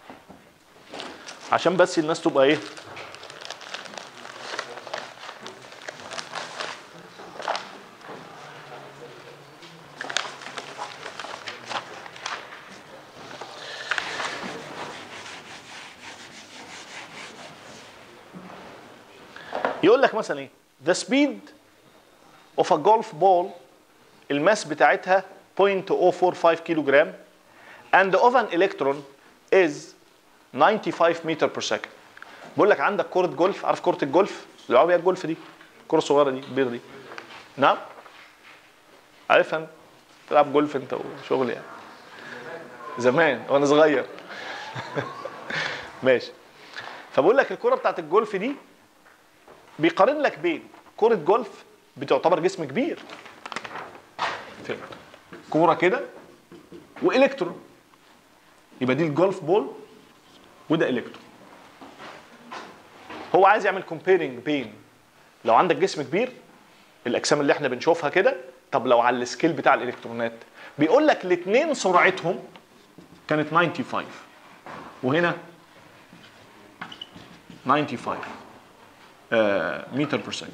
عشان بس الناس تبقى ايه يقول لك مثلا ايه the speed of a golf ball الماس بتاعتها 0.045 كيلو جرام and of an electron is 95 متر per second بقول لك عندك كرة جولف عارف كرة الجولف اللي بيلعبوا بيها الجولف دي الكرة الصغيرة دي البيض دي نعم عارفها انت تلعب جولف انت وشغل يعني زمان وانا صغير ماشي فبقول لك الكرة بتاعت الجولف دي بيقارن لك بين كرة جولف بتعتبر جسم كبير فين كورة كده والكترون يبقى دي الجولف بول وده الكترون هو عايز يعمل كومبيرنج بين لو عندك جسم كبير الاجسام اللي احنا بنشوفها كده طب لو على السكيل بتاع الالكترونات بيقول لك الاثنين سرعتهم كانت 95 وهنا 95 آه، متر بير سكند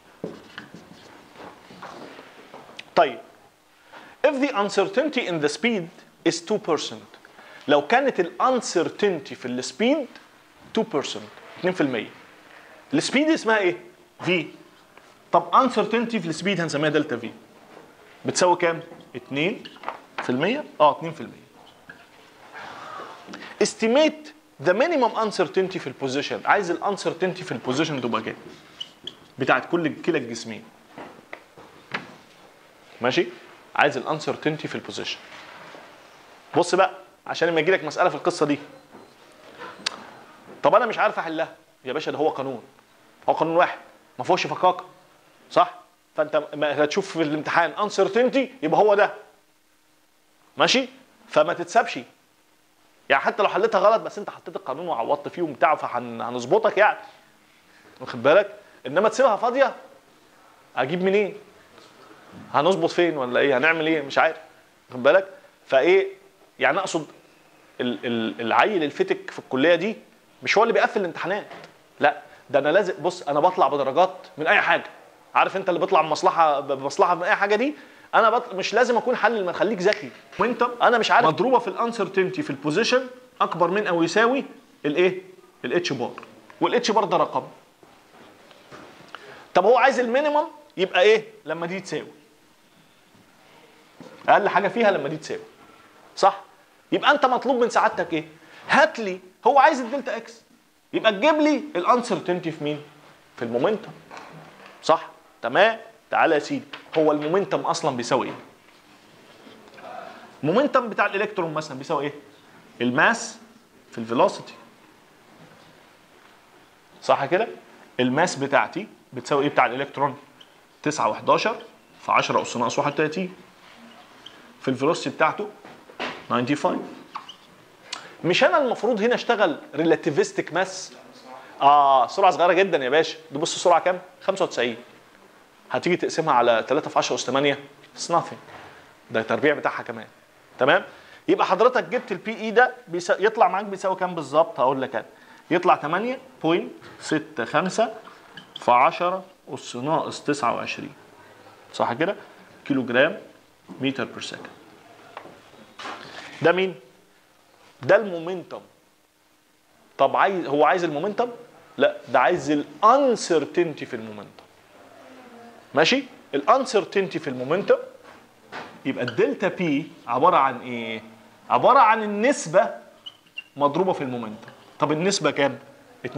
طيب if the uncertainty in the speed is 2% لو كانت ال uncertainty في السبيد 2% 2% السبيد اسمها ايه؟ v طب uncertainty في السبيد هنسميها دلتا v بتساوي كام 2 في المية اه 2 في المية estimate the minimum uncertainty في البوزيشن عايز الانسرتينتي في البوزيشن تبقى كام بتاعت كل كلا الجسمين ماشي عايز الانسرتينتي في البوزيشن بص بقى عشان لما يجي لك مساله في القصه دي طب انا مش عارف احلها يا باشا ده هو قانون هو قانون واحد ما فيهوش فكاكه صح فانت ما هتشوف في الامتحان انسرتينتي يبقى هو ده ماشي فما تتسابش يعني حتى لو حلتها غلط بس انت حطيت القانون وعوضت فيه وبتاع فهنظبطك يعني واخد بالك انما تسيبها فاضيه اجيب منين هنظبط فين ولا ايه هنعمل ايه مش عارف واخد بالك فايه يعني اقصد ال- ال- العيل الفتك في الكليه دي مش هو اللي بيقفل الامتحانات لا ده انا لازم بص انا بطلع بدرجات من اي حاجه عارف انت اللي بيطلع بمصلحه بمصلحه من اي حاجه دي انا بط... مش لازم اكون حلل ما خليك ذكي وانت انا مش عارف مضروبه في الانسرتينتي في البوزيشن اكبر من او يساوي الايه الاتش بار والاتش بار ده رقم طب هو عايز المينيمم يبقى ايه لما دي تساوي اقل حاجه فيها لما دي تساوي صح يبقى انت مطلوب من سعادتك ايه هات لي هو عايز الدلتا اكس يبقى تجيب لي الانسرتينتي في مين في المومنتم صح تمام تعالى يا سيدي هو المومنتم اصلا بيساوي ايه المومنتم بتاع الالكترون مثلا بيساوي ايه الماس في الفيلوسيتي صح كده الماس بتاعتي بتساوي ايه بتاع الالكترون 9 و11 في 10 اس ناقص 31 في الفيلوسيتي بتاعته 95 مش انا المفروض هنا اشتغل ريلاتيفيستيك ماس اه سرعه صغيره جدا يا باشا دي بص السرعه كام 95 هتيجي تقسمها على 3 في 10 اس 8 اتس nothing ده التربيع بتاعها كمان تمام يبقى حضرتك جبت البي اي ده بيسا... يطلع معاك بيساوي كام بالظبط هقول لك انا يطلع 8.65 في 10 اس ناقص 29 صح كده كيلو جرام متر بير سكند ده مين ده المومنتم طب عايز هو عايز المومنتم لا ده عايز الانسرتينتي في المومنتم ماشي الانسرتينتي في المومنتم يبقى الدلتا بي عباره عن ايه عباره عن النسبه مضروبه في المومنتم طب النسبه كام 2%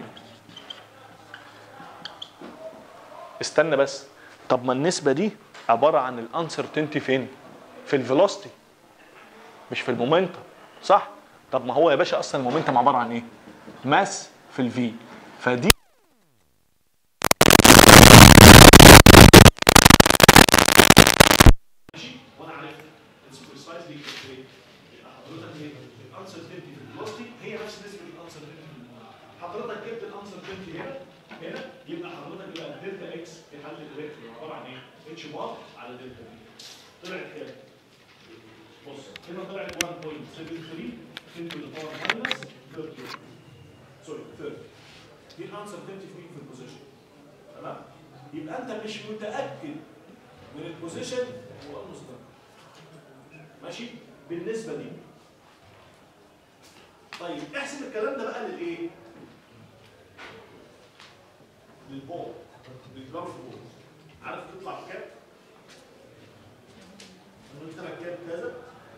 استنى بس طب ما النسبه دي عباره عن الانسرتينتي فين في الفيلوسيتي مش في المومنتم صح طب ما هو يا باشا اصلا المومنتم عباره عن ايه ماس في الفي فدي وانا عارف precisely يبقى حضرتك ايه الانسرتينتي في الفيلوسيتي هي نفس نسبه الانسرتينتي في المومنتم حضرتك جبت الانسرتينتي هنا هنا يبقى حضرتك يبقى الدلتا اكس في حل الالكترون عباره عن ايه اتش بار على دلتا بي طلعت كام بص هنا طلعت 1.73 into the power minus 30 سوري 30 دي الانسرتينتي في مين في البوزيشن تمام يبقى انت مش متاكد من البوزيشن هو المستقبل ماشي بالنسبه دي طيب احسب الكلام ده بقى للايه للبول للجراف بول عارف تطلع بكام انا قلت لك كام كذا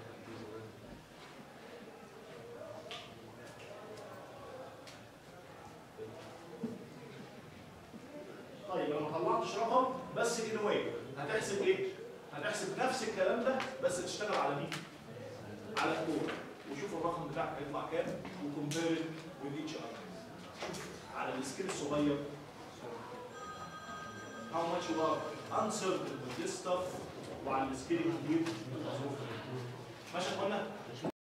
طيب انا ما طلعتش رقم بس ان واي هتحسب ايه؟ هتحسب نفس الكلام ده بس تشتغل على دي على الكور وشوف الرقم بتاعك هيطلع كام وكومبير وذ ايتش اذر على السكيل الصغير how much you are uncertain with this stuff وعلى السكيل الكبير ماشي يا اخوانا